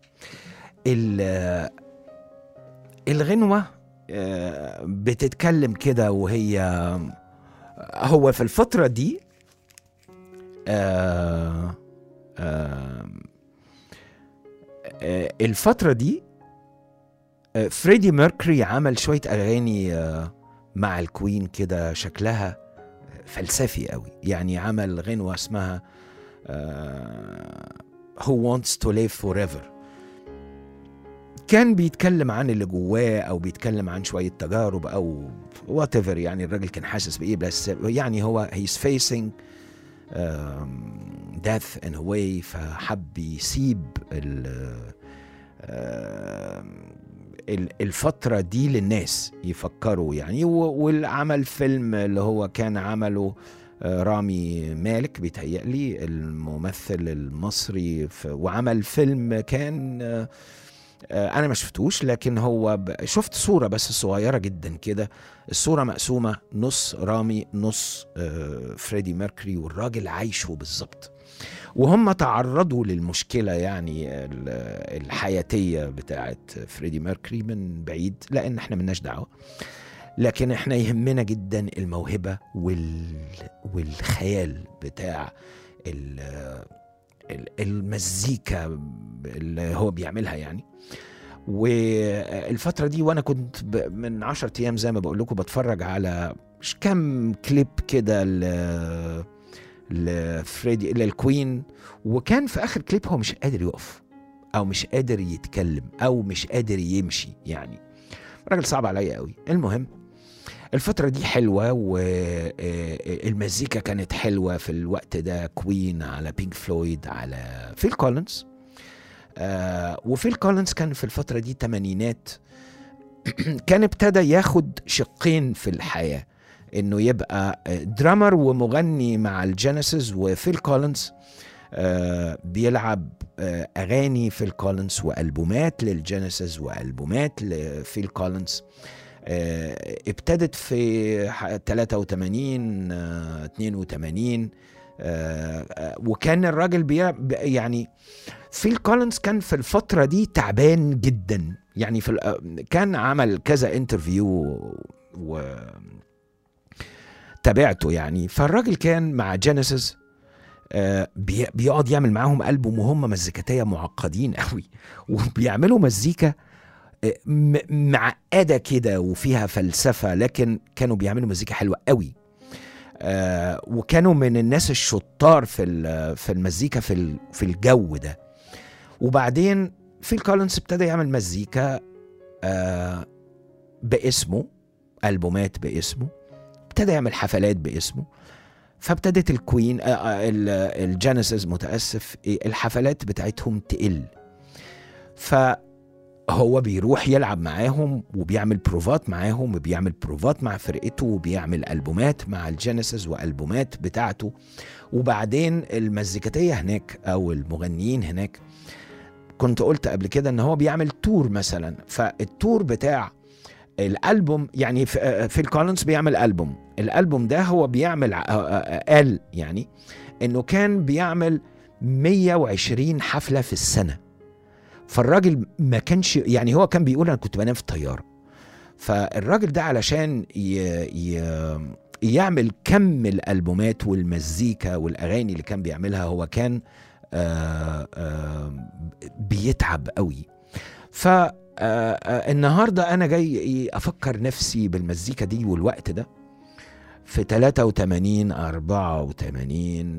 ال- الغنوة آه، بتتكلم كده وهي هو في الفترة دي آه، آه، آه، الفترة دي آه، فريدي ميركوري عمل شوية أغاني آه، مع الكوين كده شكلها فلسفي قوي يعني عمل غنوة اسمها آه، Who Wants to Live Forever كان بيتكلم عن اللي جواه او بيتكلم عن شويه تجارب او وات ايفر يعني الراجل كان حاسس بايه بس يعني هو هيز فيسنج death in a way فحب يسيب ال آم، ال- الفترة دي للناس يفكروا يعني و- والعمل فيلم اللي هو كان عمله آه، رامي مالك بيتهيألي الممثل المصري في وعمل فيلم كان آه، آه، انا ما شفتوش لكن هو ب... شفت صوره بس صغيره جدا كده الصوره مقسومه نص رامي نص آه، فريدي ميركوري والراجل عايشه بالظبط وهم تعرضوا للمشكله يعني ال- الحياتيه بتاعت فريدي ميركوري من بعيد لان احنا ملناش دعوه لكن احنا يهمنا جدا الموهبه وال... والخيال بتاع ال... ال- المزيكا اللي هو بيعملها يعني والفترة دي وانا كنت ب... من عشرة ايام زي ما بقول لكم بتفرج على ش- كام كليب كده ل... لفريدي للكوين وكان في اخر كليب هو مش قادر يقف او مش قادر يتكلم او مش قادر يمشي يعني راجل صعب عليا قوي المهم الفترة دي حلوة والمزيكا كانت حلوة في الوقت ده كوين على بينك فلويد على فيل كولينز آه وفيل كولينز كان في الفترة دي تمانينات كان ابتدى ياخد شقين في الحياة انه يبقى درامر ومغني مع الجينيسيس وفيل كولينز آه بيلعب آه اغاني فيل كولينز والبومات للجينيسيس والبومات لفيل كولينز آه، ابتدت في ح- 83 آه، 82 آه، آه، وكان الراجل بي ب- يعني فيل كولينز كان في الفترة دي تعبان جدا يعني في ال- آه، كان عمل كذا انترفيو و تابعته يعني فالراجل كان مع جينيسيس آه، بي- بيقعد يعمل معاهم ألبوم وهم مزيكاتية معقدين قوي وبيعملوا مزيكا م- معقده كده وفيها فلسفه لكن كانوا بيعملوا مزيكا حلوه قوي آه وكانوا من الناس الشطار في ال- في المزيكا في ال- في الجو ده وبعدين فيل كولينز ابتدى يعمل مزيكا آه باسمه البومات باسمه ابتدى يعمل حفلات باسمه فابتدت الكوين آه آه ال- الجينيسيس متاسف إيه، الحفلات بتاعتهم تقل ف هو بيروح يلعب معاهم وبيعمل بروفات معاهم وبيعمل بروفات مع فرقته وبيعمل ألبومات مع الجينيسيس وألبومات بتاعته وبعدين المزيكاتية هناك أو المغنيين هناك كنت قلت قبل كده ان هو بيعمل تور مثلا فالتور بتاع الالبوم يعني في فيل كولينز بيعمل البوم الالبوم ده هو بيعمل ع- قال يعني انه كان بيعمل 120 حفله في السنه فالراجل ما كانش يعني هو كان بيقول انا كنت بنام في الطياره فالراجل ده علشان ي... ي... يعمل كم الالبومات والمزيكا والاغاني اللي كان بيعملها هو كان آه آه بيتعب قوي ف آه، آه، النهارده انا جاي افكر نفسي بالمزيكا دي والوقت ده في 83 84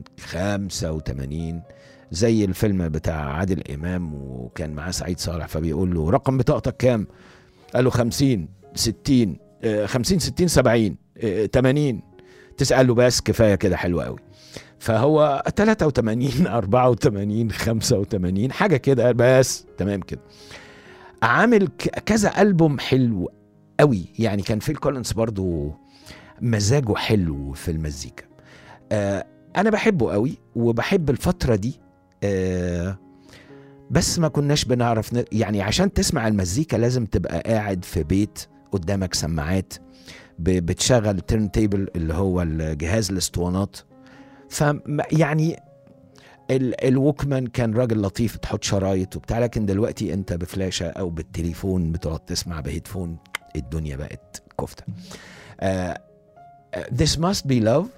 85 زي الفيلم بتاع عادل امام وكان معاه سعيد صالح فبيقول له رقم بطاقتك كام؟ قال له 50 60 آه، 50 60 70 آه، 80 تسأل له بس كفايه كده حلو قوي فهو 83 84 85 حاجه كده بس تمام كده عامل ك- كذا ألبوم حلو قوي يعني كان فيل كولينز برضو مزاجه حلو في المزيكا آه انا بحبه قوي وبحب الفتره دي آه بس ما كناش بنعرف ن... يعني عشان تسمع المزيكا لازم تبقى قاعد في بيت قدامك سماعات ب... بتشغل تيرن تيبل اللي هو الجهاز الاسطوانات ف يعني ال... الوكمان كان راجل لطيف تحط شرايط وبتاع لكن دلوقتي انت بفلاشه او بالتليفون بتقعد تسمع بهيدفون الدنيا بقت كفته آه This must be love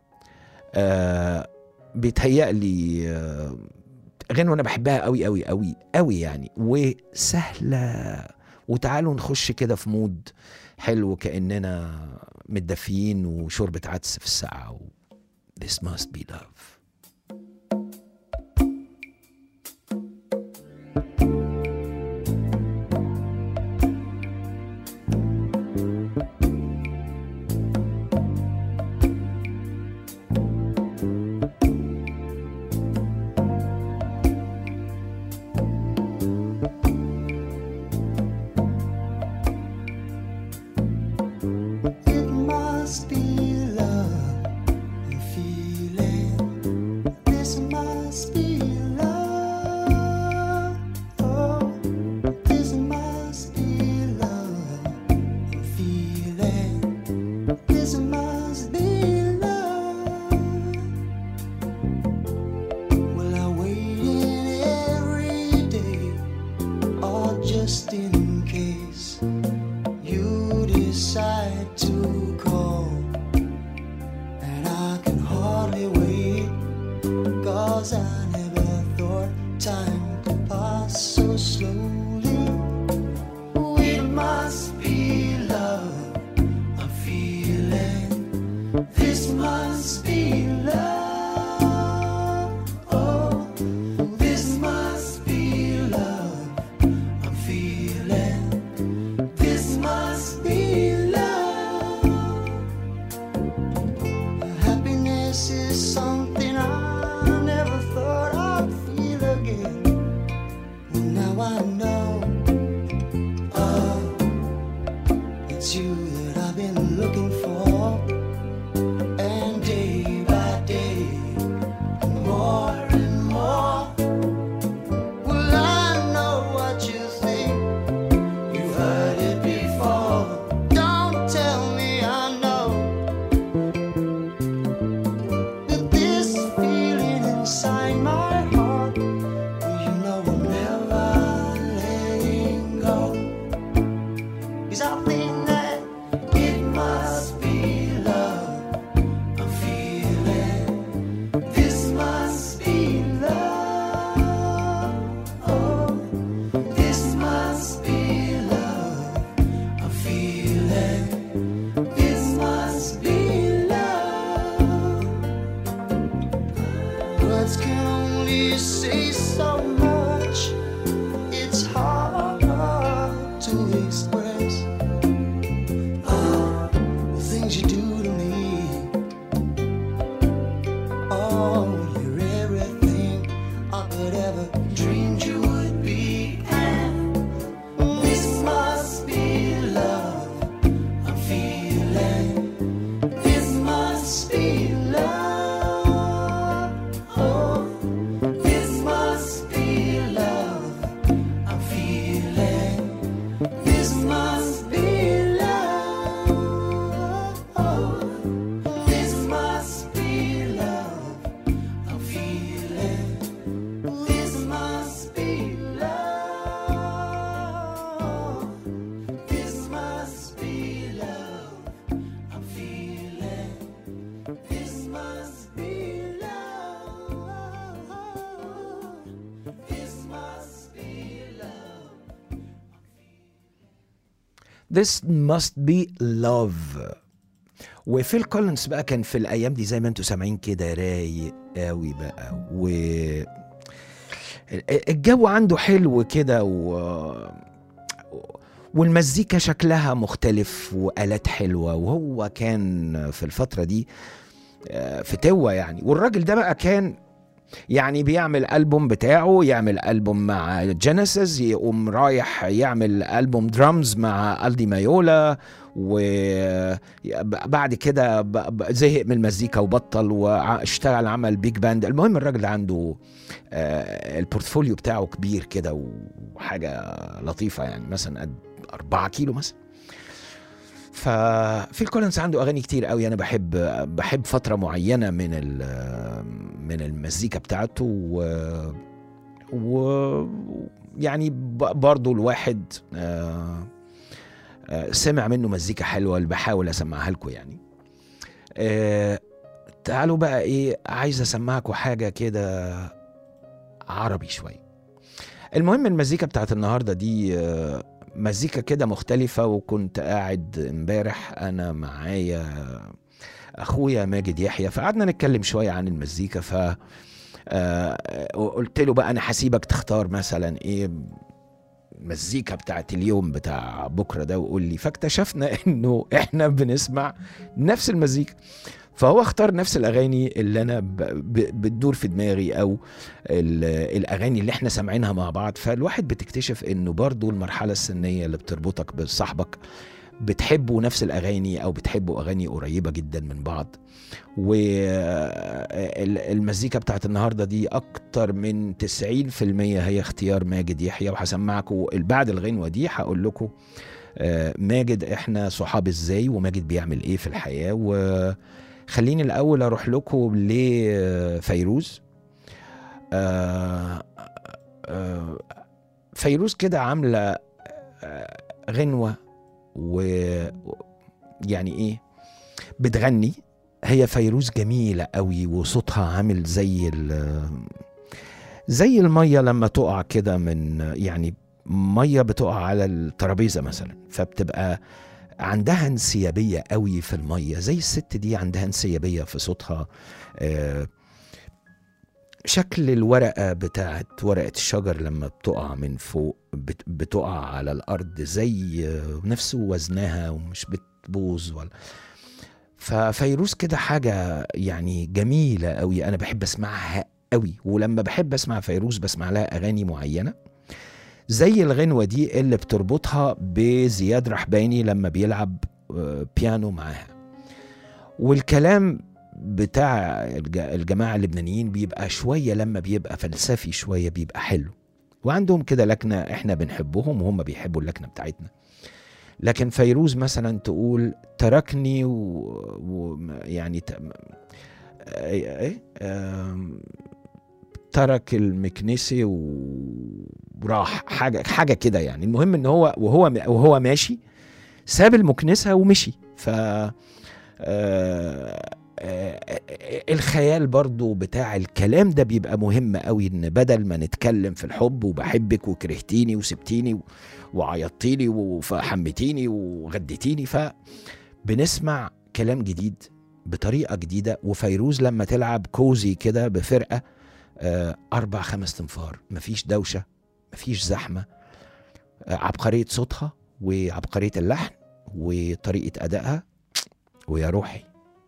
آه بيتهيألي آه غنوة أنا بحبها قوي قوي قوي قوي يعني وسهلة وتعالوا نخش كده في مود حلو كأننا متدفيين وشوربة عدس في الساعة و... This must be love It must be love I'm feeling. Cause I never thought time could pass so slowly. It must be love I'm feeling. This must be love. Oh, this must be love I'm feeling. This must be love. Happiness is something I never thought I'd feel again. Now I know. Oh, it's you that I've been looking for. And day by day, more and more. Well, I know what you think. You've heard it before. Don't tell me I know that this feeling inside my heart. well, You know I'm never letting go. 'Cause I think that it must be love I'm feeling. This must be love. Oh, this must be love I'm feeling. This must be love. Words can only say so much. It's hard to express oh, the things you do to me. Oh, you're everything I could ever dreamed you would be. And this must be love I'm feeling. This must be love. Oh, this must be love I'm feeling. This must be love. Oh, this must be love I'm feeling. This must be love. This must be love I'm feeling. This must be love. This must be love. This must be love وفيل كولينز بقى كان في الايام دي زي ما انتم سامعين كده رايق قوي بقى و الجو عنده حلو كده و والمزيكا شكلها مختلف والات حلوه وهو كان في الفتره دي آه، في توه يعني والراجل ده بقى كان يعني بيعمل ألبوم بتاعه يعمل ألبوم مع جينيسيس يقوم رايح يعمل ألبوم درامز مع ألدي مايولا وبعد كده ب- ب- زهق من المزيكا وبطل واشتغل عمل بيج باند المهم الراجل ده عنده آه، البورتفوليو بتاعه كبير كده وحاجة لطيفة يعني مثلا قد أربعة كيلو مثلا ففيل كولينز عنده اغاني كتير قوي انا بحب بحب فتره معينه من ال- من المزيكا بتاعته و, و يعني ب- برضو الواحد آه، آه، سمع منه مزيكا حلوه اللي بحاول اسمعها لكم يعني آه، تعالوا بقى ايه عايز اسمعكم حاجه كده عربي شويه المهم المزيكا بتاعت النهارده دي آه، مزيكا كده مختلفة وكنت قاعد امبارح أنا معايا أخويا ماجد يحيى فقعدنا نتكلم شوية عن المزيكا ف آه، قلت له بقى أنا هسيبك تختار مثلا إيه مزيكا بتاعت اليوم بتاع بكرة ده وقول لي فاكتشفنا إنه إحنا بنسمع نفس المزيكا فهو اختار نفس الاغاني اللي انا ب... ب... بتدور في دماغي او ال... الاغاني اللي احنا سامعينها مع بعض فالواحد بتكتشف انه برضو المرحله السنيه اللي بتربطك بصاحبك بتحبوا نفس الاغاني او بتحبوا اغاني قريبه جدا من بعض والمزيكا بتاعت النهارده دي اكتر من 90% هي اختيار ماجد يحيى وهسمعكم بعد الغنوه دي هقول لكم آه، ماجد احنا صحاب ازاي وماجد بيعمل ايه في الحياه وخليني الاول اروح لكم لفيروز آه، آه، فيروز كده عامله آه، غنوه ويعني ايه بتغني هي فيروز جميلة قوي وصوتها عامل زي ال زي المية لما تقع كده من يعني مية بتقع على الترابيزة مثلا فبتبقى عندها انسيابية قوي في المية زي الست دي عندها انسيابية في صوتها آه، شكل الورقة بتاعت ورقة الشجر لما بتقع من فوق بت- بتقع على الأرض زي آه، نفس وزنها ومش بتبوظ ولا ففيروز كده حاجة يعني جميلة قوي أنا بحب أسمعها قوي ولما بحب أسمع فيروز بسمع لها أغاني معينة زي الغنوة دي اللي بتربطها بزياد رحباني لما بيلعب آه، بيانو معاها والكلام بتاع الج- الجماعة اللبنانيين بيبقى شوية لما بيبقى فلسفي شوية بيبقى حلو وعندهم كده لكنة احنا بنحبهم وهم بيحبوا اللكنة بتاعتنا لكن فيروز مثلا تقول تركني و... و... يعني ت... ايه ايه آم، ترك المكنسي و- وراح حاجه حاجه كده يعني المهم ان هو وهو وهو ماشي ساب المكنسه ومشي ف آه، آه، الخيال برضو بتاع الكلام ده بيبقى مهم قوي ان بدل ما نتكلم في الحب وبحبك وكرهتيني وسبتيني و- وعيطتيلي وحمتيني وغديتيني فبنسمع كلام جديد بطريقه جديده وفيروز لما تلعب كوزي كده بفرقه آه، اربع خمس تنفار مفيش دوشه مفيش زحمه آه، عبقريه صوتها وعبقريه اللحن وطريقه ادائها ويا روحي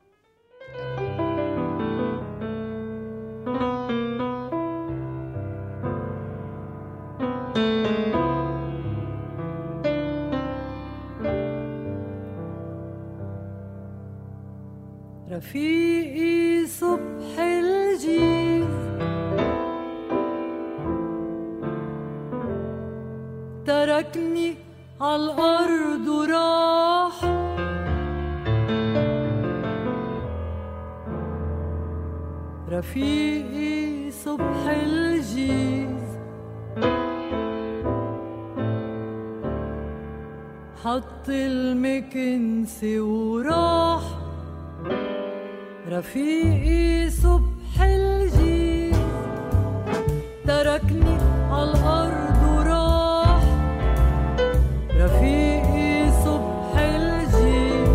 رفيقي صبح الجيز تركني عالأرض وراح رفيقي صبح الجيز حط المكنسي وراح رفيقي صبح الجيل تركني عالأرض وراح رفيقي صبح الجيل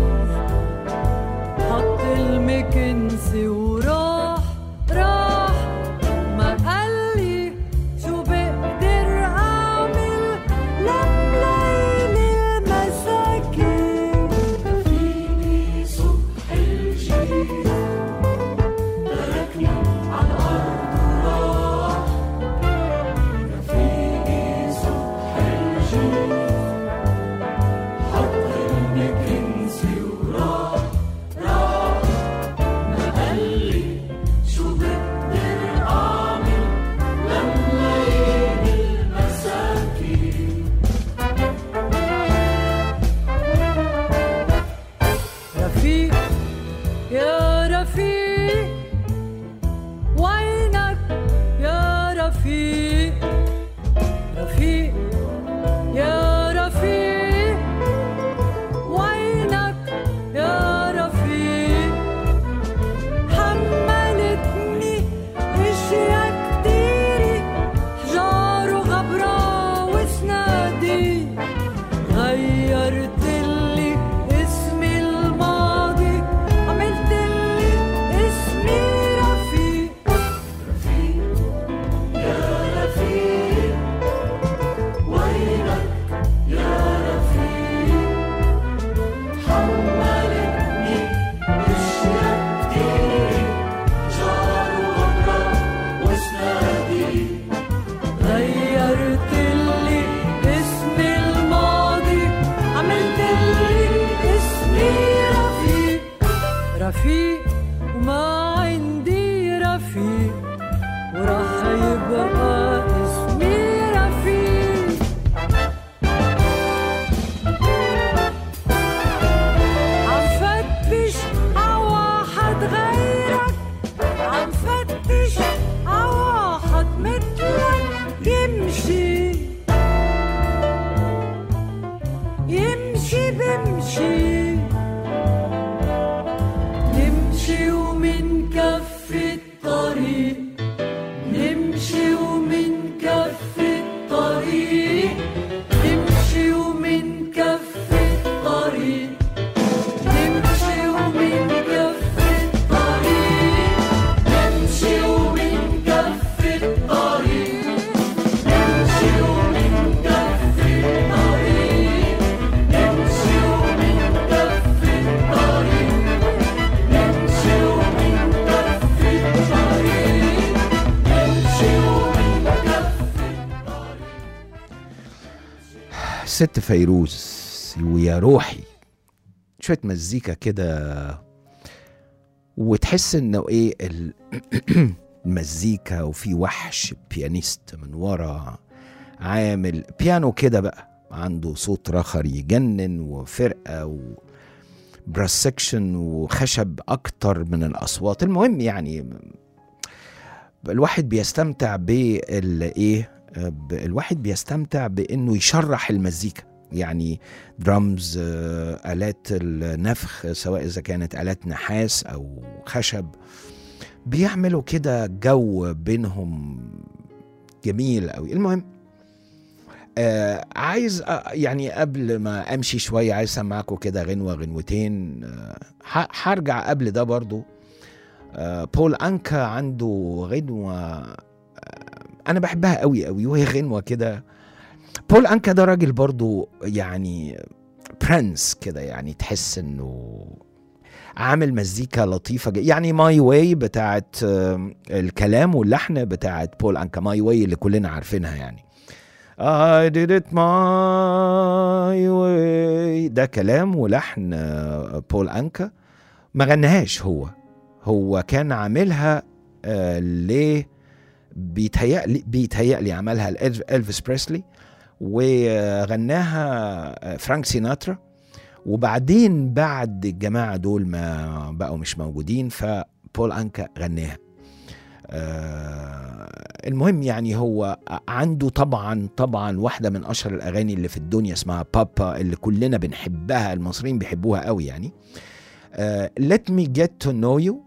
حط المكنسي وراح راح ما قالي شو بقدر أعمل لمليل المساكين رفيقي صبح الجيل ست فيروز ويا روحي شويه مزيكا كده وتحس انه ايه ال- المزيكا وفي وحش بيانيست من ورا عامل بيانو كده بقى عنده صوت رخر يجنن وفرقه و براس سكشن وخشب اكتر من الاصوات المهم يعني الواحد بيستمتع بالايه ب- الواحد بيستمتع بانه يشرح المزيكا يعني درامز آه، آلات النفخ سواء إذا كانت آلات نحاس أو خشب بيعملوا كده جو بينهم جميل قوي المهم آه عايز آه يعني قبل ما امشي شويه عايز اسمعكم كده غنوه غنوتين آه ح- هرجع قبل ده برضو آه بول انكا عنده غنوه آه انا بحبها قوي قوي وهي غنوه كده بول انكا ده راجل برضو يعني برنس كده يعني تحس انه عامل مزيكا لطيفة جدا يعني ماي واي بتاعت آم، الكلام واللحن بتاعت بول انكا ماي واي اللي كلنا عارفينها يعني I did it my way ده كلام ولحن آه، بول انكا ما غناهاش هو هو كان عاملها آه ل بيتهيألي بيتهيألي عملها لإلف- إلفيس بريسلي وغناها فرانك سيناترا وبعدين بعد الجماعة دول ما بقوا مش موجودين فبول أنكا غناها آه المهم يعني هو عنده طبعا طبعا واحدة من أشهر الأغاني اللي في الدنيا اسمها بابا اللي كلنا بنحبها المصريين بيحبوها قوي يعني آه Let me get to know you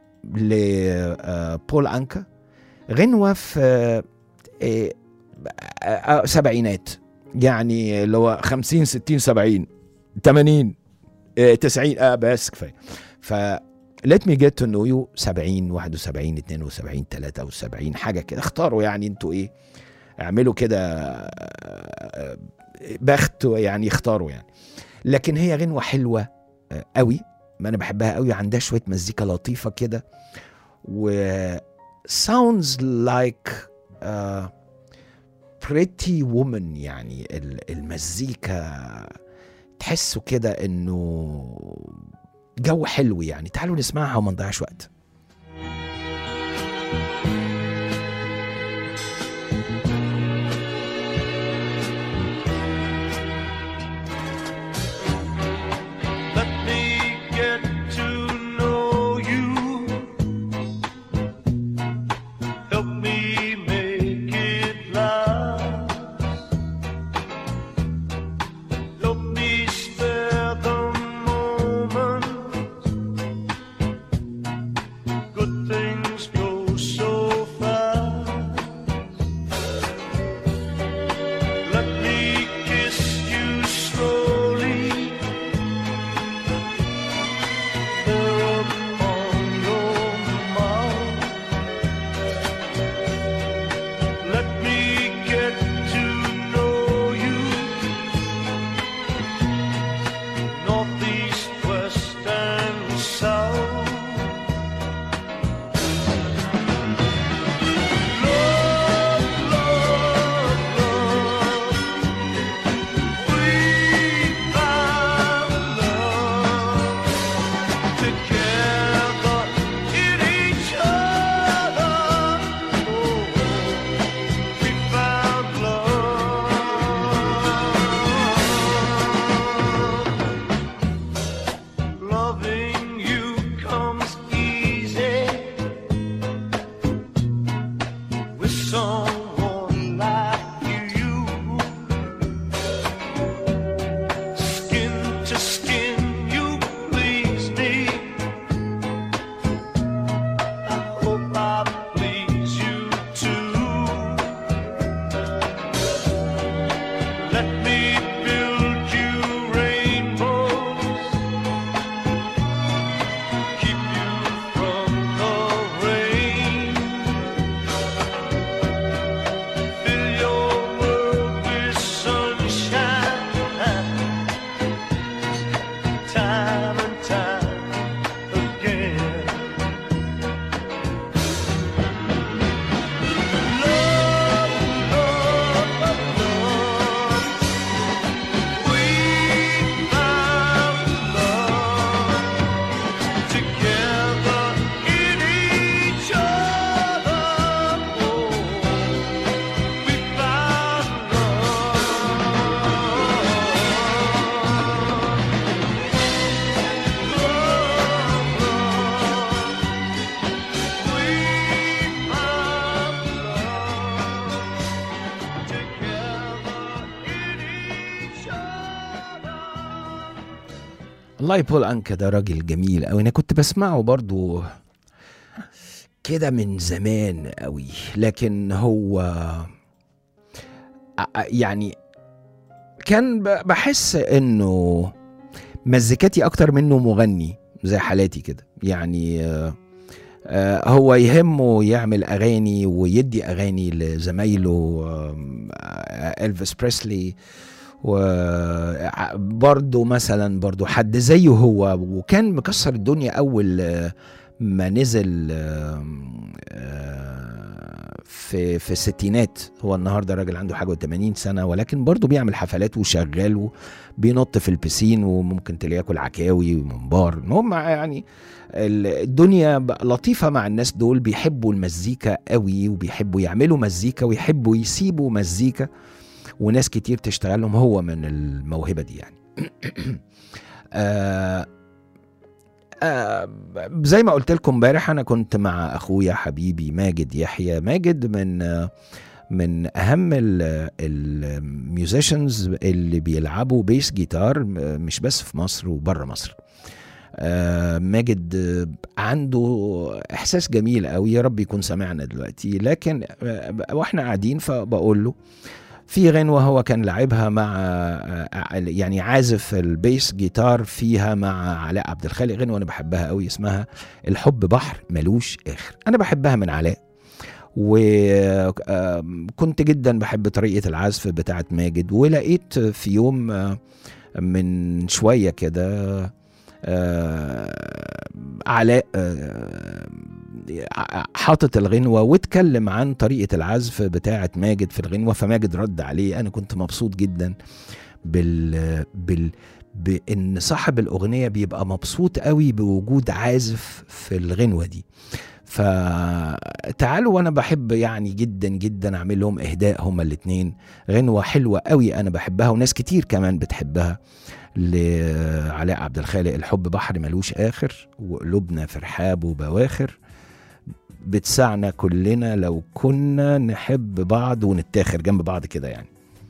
لبول أنكا غنوة في آه، آه، آه، سبعينات يعني اللي هو 50 60 70 80 آه، 90 اه بس كفايه ف let me get to know you 70 71 72 73 حاجه كده اختاروا يعني انتوا ايه اعملوا كده آه، بخت يعني اختاروا يعني لكن هي غنوه حلوه آه، قوي ما انا بحبها قوي عندها شويه مزيكا لطيفه كده و sounds like uh, pretty woman يعني ال- المزيكا تحسوا كده انه جو حلو يعني تعالوا نسمعها وما نضيعش وقت Let me get to know you. Help me make it last. Help me spare the moment والله بول انكا ده راجل جميل قوي انا كنت بسمعه برضو كده من زمان قوي لكن هو ع- يعني كان ب- بحس انه مزيكاتي اكتر منه مغني زي حالاتي كده يعني آه، آه، هو يهمه يعمل اغاني ويدي اغاني لزمايله آم، آه، الفيس بريسلي وبرضه مثلا برضه حد زيه هو وكان مكسر الدنيا اول آه، ما نزل آم، آه، في في الستينات هو النهارده راجل عنده حاجه و80 سنه ولكن برضه بيعمل حفلات وشغال وبينط في البسين وممكن تلاقيه ياكل عكاوي ومنبار المهم يعني ال- الدنيا بقى لطيفة مع الناس دول بيحبوا المزيكا قوي وبيحبوا يعملوا مزيكا ويحبوا يسيبوا مزيكا وناس كتير تشتغلهم هو من الموهبة دي يعني آه آه زي ما قلت لكم امبارح انا كنت مع اخويا حبيبي ماجد يحيى ماجد من آه من اهم الميوزيشنز اللي بيلعبوا بيس جيتار م- مش بس في مصر وبره مصر آه، ماجد آه، عنده احساس جميل قوي يا رب يكون سمعنا دلوقتي لكن آه، واحنا قاعدين فبقول له في غنوة هو كان لعبها مع آه، يعني عازف البيس جيتار فيها مع علاء عبد الخالق غنوة أنا بحبها قوي اسمها الحب بحر ملوش آخر أنا بحبها من علاء وكنت جدا بحب طريقة العزف بتاعت ماجد ولقيت في يوم آه، من شوية كده آه، علاء آه، ع- حاطط الغنوة واتكلم عن طريقة العزف بتاعة ماجد في الغنوة فماجد رد عليه أنا كنت مبسوط جدا بال بال بان صاحب الاغنيه بيبقى مبسوط قوي بوجود عازف في الغنوه دي فتعالوا وانا بحب يعني جدا جدا اعمل لهم اهداء هما الاتنين غنوه حلوه قوي انا بحبها وناس كتير كمان بتحبها لعلاء عبد الخالق الحب بحر ملوش اخر وقلوبنا في رحاب وبواخر بتسعنا كلنا لو كنا نحب بعض ونتاخر جنب بعض كده يعني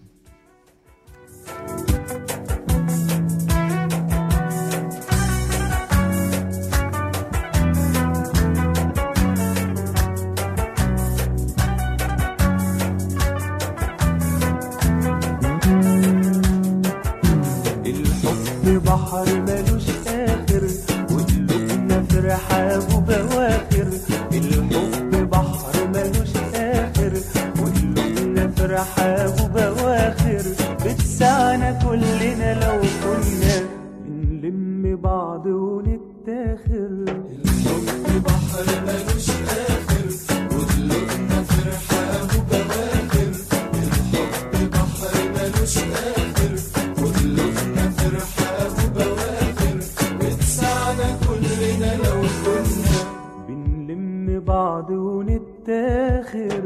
الحب بحر ملوش آخر وقلوبنا في رحاب وبواخر الحب بحر ملوش آخر وقلوبنا في رحاب وبواخر بتسعنا كلنا لو كنا بنلم بعض ونتاخر الحب بحر ملوش آخر وقلوبنا في رحاب وبواخر الحب بحر ملوش آخر وقلوبنا في رحاب وبواخر بتسعنا كلنا لو كنا بنلم بعض ونتاخر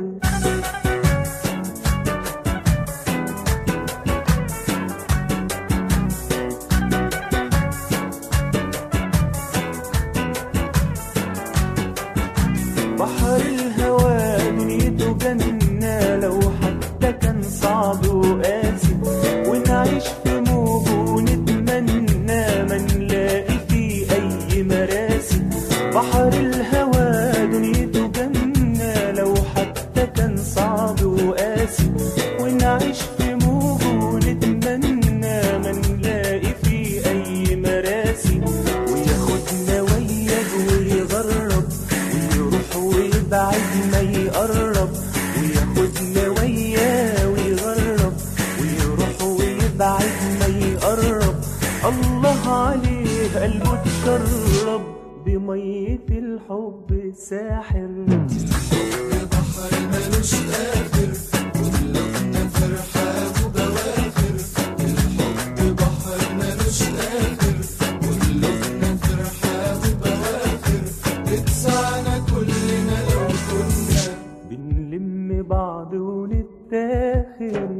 بحر الهوى دنيته جنة لو حتى كان صعب وقاسي ونعيش في موجه ونتمنى ما نلاقي فيه أي مراسي بحر الهوى دنيته جنة لو حتى كان صعب وقاسي ونعيش في موجه ونتمنى ما نلاقي فيه أي مراسي وياخدنا وياه ويغرب ويروح ويبعد ما يقرب وياخدنا وياه ويغرب ويروح ويبعد ما يقرب الله عليه قلبه اتشرب بمية الحب ساحر بحر ملوش آخر وقلوبنا في رحاب وبواخر الحب بحر ملوش آخر وقلوبنا في رحاب وبواخر بتسعنا كلنا لو كنا بنلم بعض ونتاخر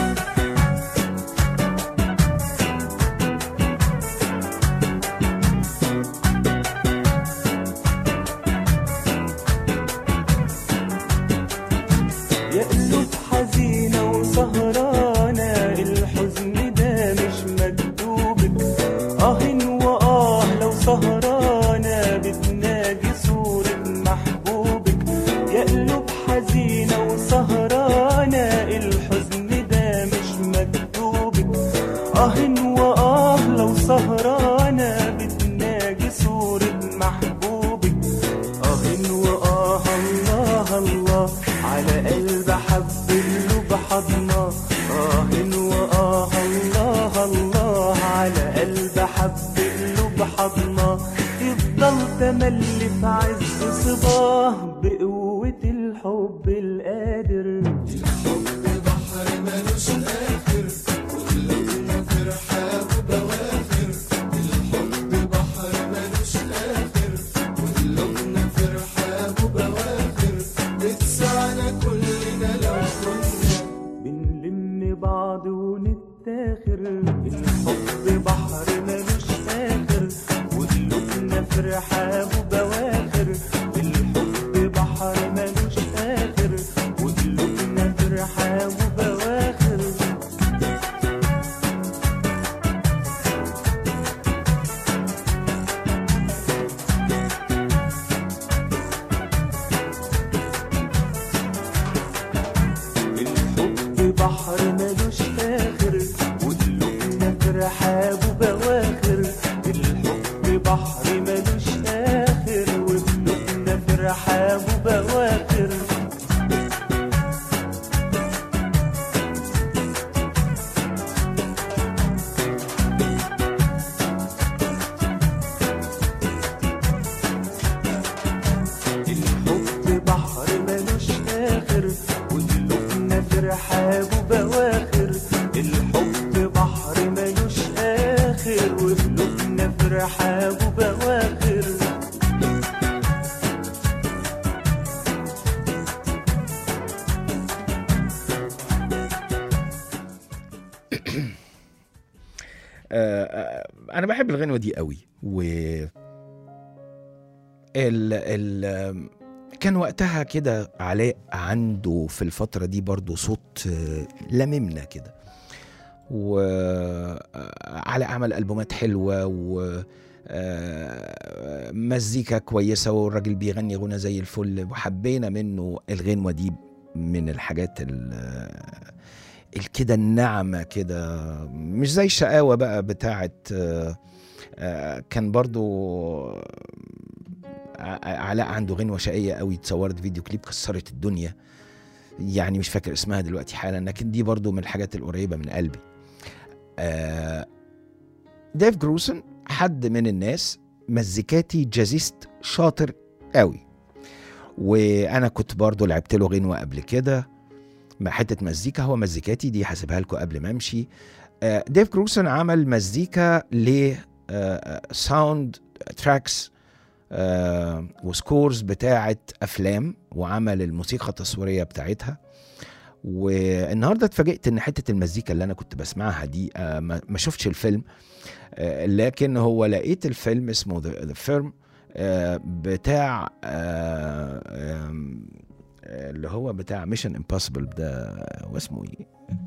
يا قلوب حزينة وسهرانة الحزن ده مش مكتوبك اه يا قلوب حزينة وسهرانة الحزن ده مش مكتوب آه وآه لو سهرانة بتناجي صورة محبوبك آه وآه الله الله على قلب حب قلوب حضنا آه وآه الله الله على قلب حب قلوب حضنا يفضل تملي في عز صباه بقوة الحب القادر بنلم بعض ونتاخر الحب بحر ملوش آخر وقلوبنا في رحاب وبواخر الحب بحر ملوش آخر وقلوبنا في رحاب وبواخر الحب بحر ملوش آخر وقلوبنا في رحاب وبواخر الحب بحر ملوش آخر وقلوبنا في رحاب وبواخر الحب بحر ملوش آخر وقلوبنا في رحاب وبواخر الحب بحر ملوش آخر وقلوبنا في رحاب وبواخر آه، آه، انا بحب الغنوه دي قوي و ال ال كان وقتها كده علاء عنده في الفترة دي برضو صوت آه، لممنا كده وعلاء عمل ألبومات حلوة و آه، مزيكا كويسة والراجل بيغني غنى زي الفل وحبينا منه الغنوة دي من الحاجات ال- الكده الناعمة كده مش زي الشقاوة بقى بتاعت آه، آه، كان برضو ع- علاء عنده غنوة شقية قوي اتصورت فيديو كليب كسرت الدنيا يعني مش فاكر اسمها دلوقتي حالا لكن دي برضو من الحاجات القريبة من قلبي آه، ديف جروسن حد من الناس مزيكاتي جازيست شاطر قوي وانا كنت برضو لعبت له غنوة قبل كده مع حته مزيكا هو مزيكاتي دي هسيبها لكم قبل ما امشي آه، ديف جروسن عمل مزيكا ل ساوند تراكس وسكورز بتاعه افلام وعمل الموسيقى التصويريه بتاعتها والنهارده اتفاجئت ان حته المزيكا اللي انا كنت بسمعها دي آه، ما ما شفتش الفيلم آه، لكن هو لقيت الفيلم اسمه ذا فيرم بتاع آه، آم، اللي هو بتاع ميشن امبوسيبل ده هو اسمه ايه؟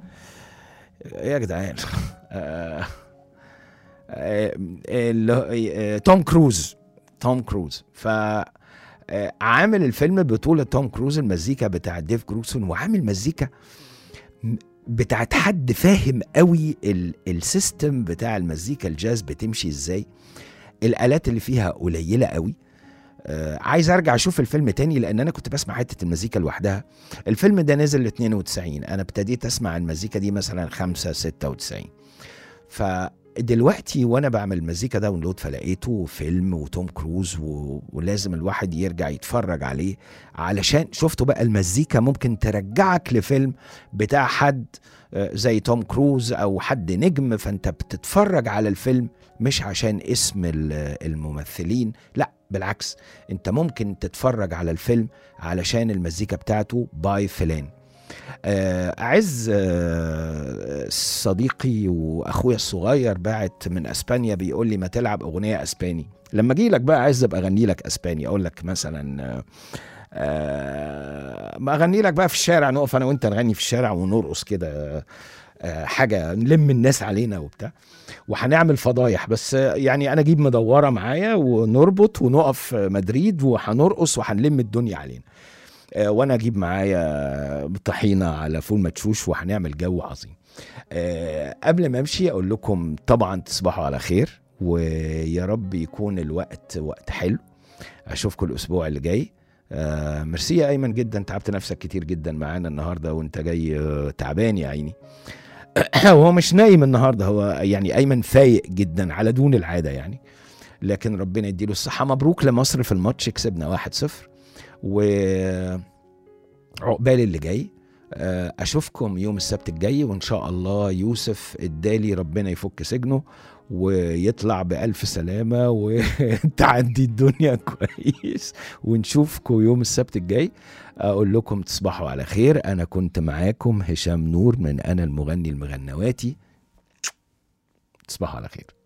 ايه يا جدعان؟ آه، آه، اللي هو- آه، توم كروز توم كروز ف آه، عامل الفيلم بطولة توم كروز المزيكا بتاع ديف جروسون وعامل مزيكا م- بتاعت حد فاهم قوي ال- السيستم بتاع المزيكا الجاز بتمشي ازاي الالات اللي فيها قليله قوي آه عايز ارجع اشوف الفيلم تاني لان انا كنت بسمع حته المزيكا لوحدها الفيلم ده نزل 92 انا ابتديت اسمع المزيكا دي مثلا 5 96 فدلوقتي وانا بعمل المزيكا داونلود فلقيته فيلم وتوم كروز و... ولازم الواحد يرجع يتفرج عليه علشان شفتوا بقى المزيكا ممكن ترجعك لفيلم بتاع حد آه، زي توم كروز او حد نجم فانت بتتفرج على الفيلم مش عشان اسم ال- الممثلين لا بالعكس انت ممكن تتفرج على الفيلم علشان المزيكا بتاعته باي فلان آه، أعز آه، صديقي وأخويا الصغير باعت من أسبانيا بيقول لي ما تلعب أغنية أسباني لما أجي لك بقى عايز أبقى أغني لك أسباني أقول لك مثلا آه، آه، ما أغني لك بقى في الشارع نقف أنا وأنت نغني في الشارع ونرقص كده آه، حاجة نلم الناس علينا وبتاع وهنعمل فضايح بس آه، يعني أنا أجيب مدورة معايا ونربط ونقف في مدريد وهنرقص وهنلم الدنيا علينا آه، وانا اجيب معايا طحينه على فول مدشوش وهنعمل جو عظيم آه، قبل ما امشي اقول لكم طبعا تصبحوا على خير ويا رب يكون الوقت وقت حلو اشوفكم الاسبوع اللي جاي آه ميرسي يا ايمن جدا تعبت نفسك كتير جدا معانا النهارده وانت جاي آه، تعبان يا عيني هو مش نايم النهارده هو يعني ايمن فايق جدا على دون العاده يعني لكن ربنا يديله الصحه مبروك لمصر في الماتش كسبنا 1-0 وعقبال اللي جاي آه، اشوفكم يوم السبت الجاي وان شاء الله يوسف الدالي ربنا يفك سجنه ويطلع بألف سلامة وتعدي الدنيا كويس ونشوفكم يوم السبت الجاي أقول لكم تصبحوا على خير أنا كنت معاكم هشام نور من أنا المغني المغنواتي تصبحوا على خير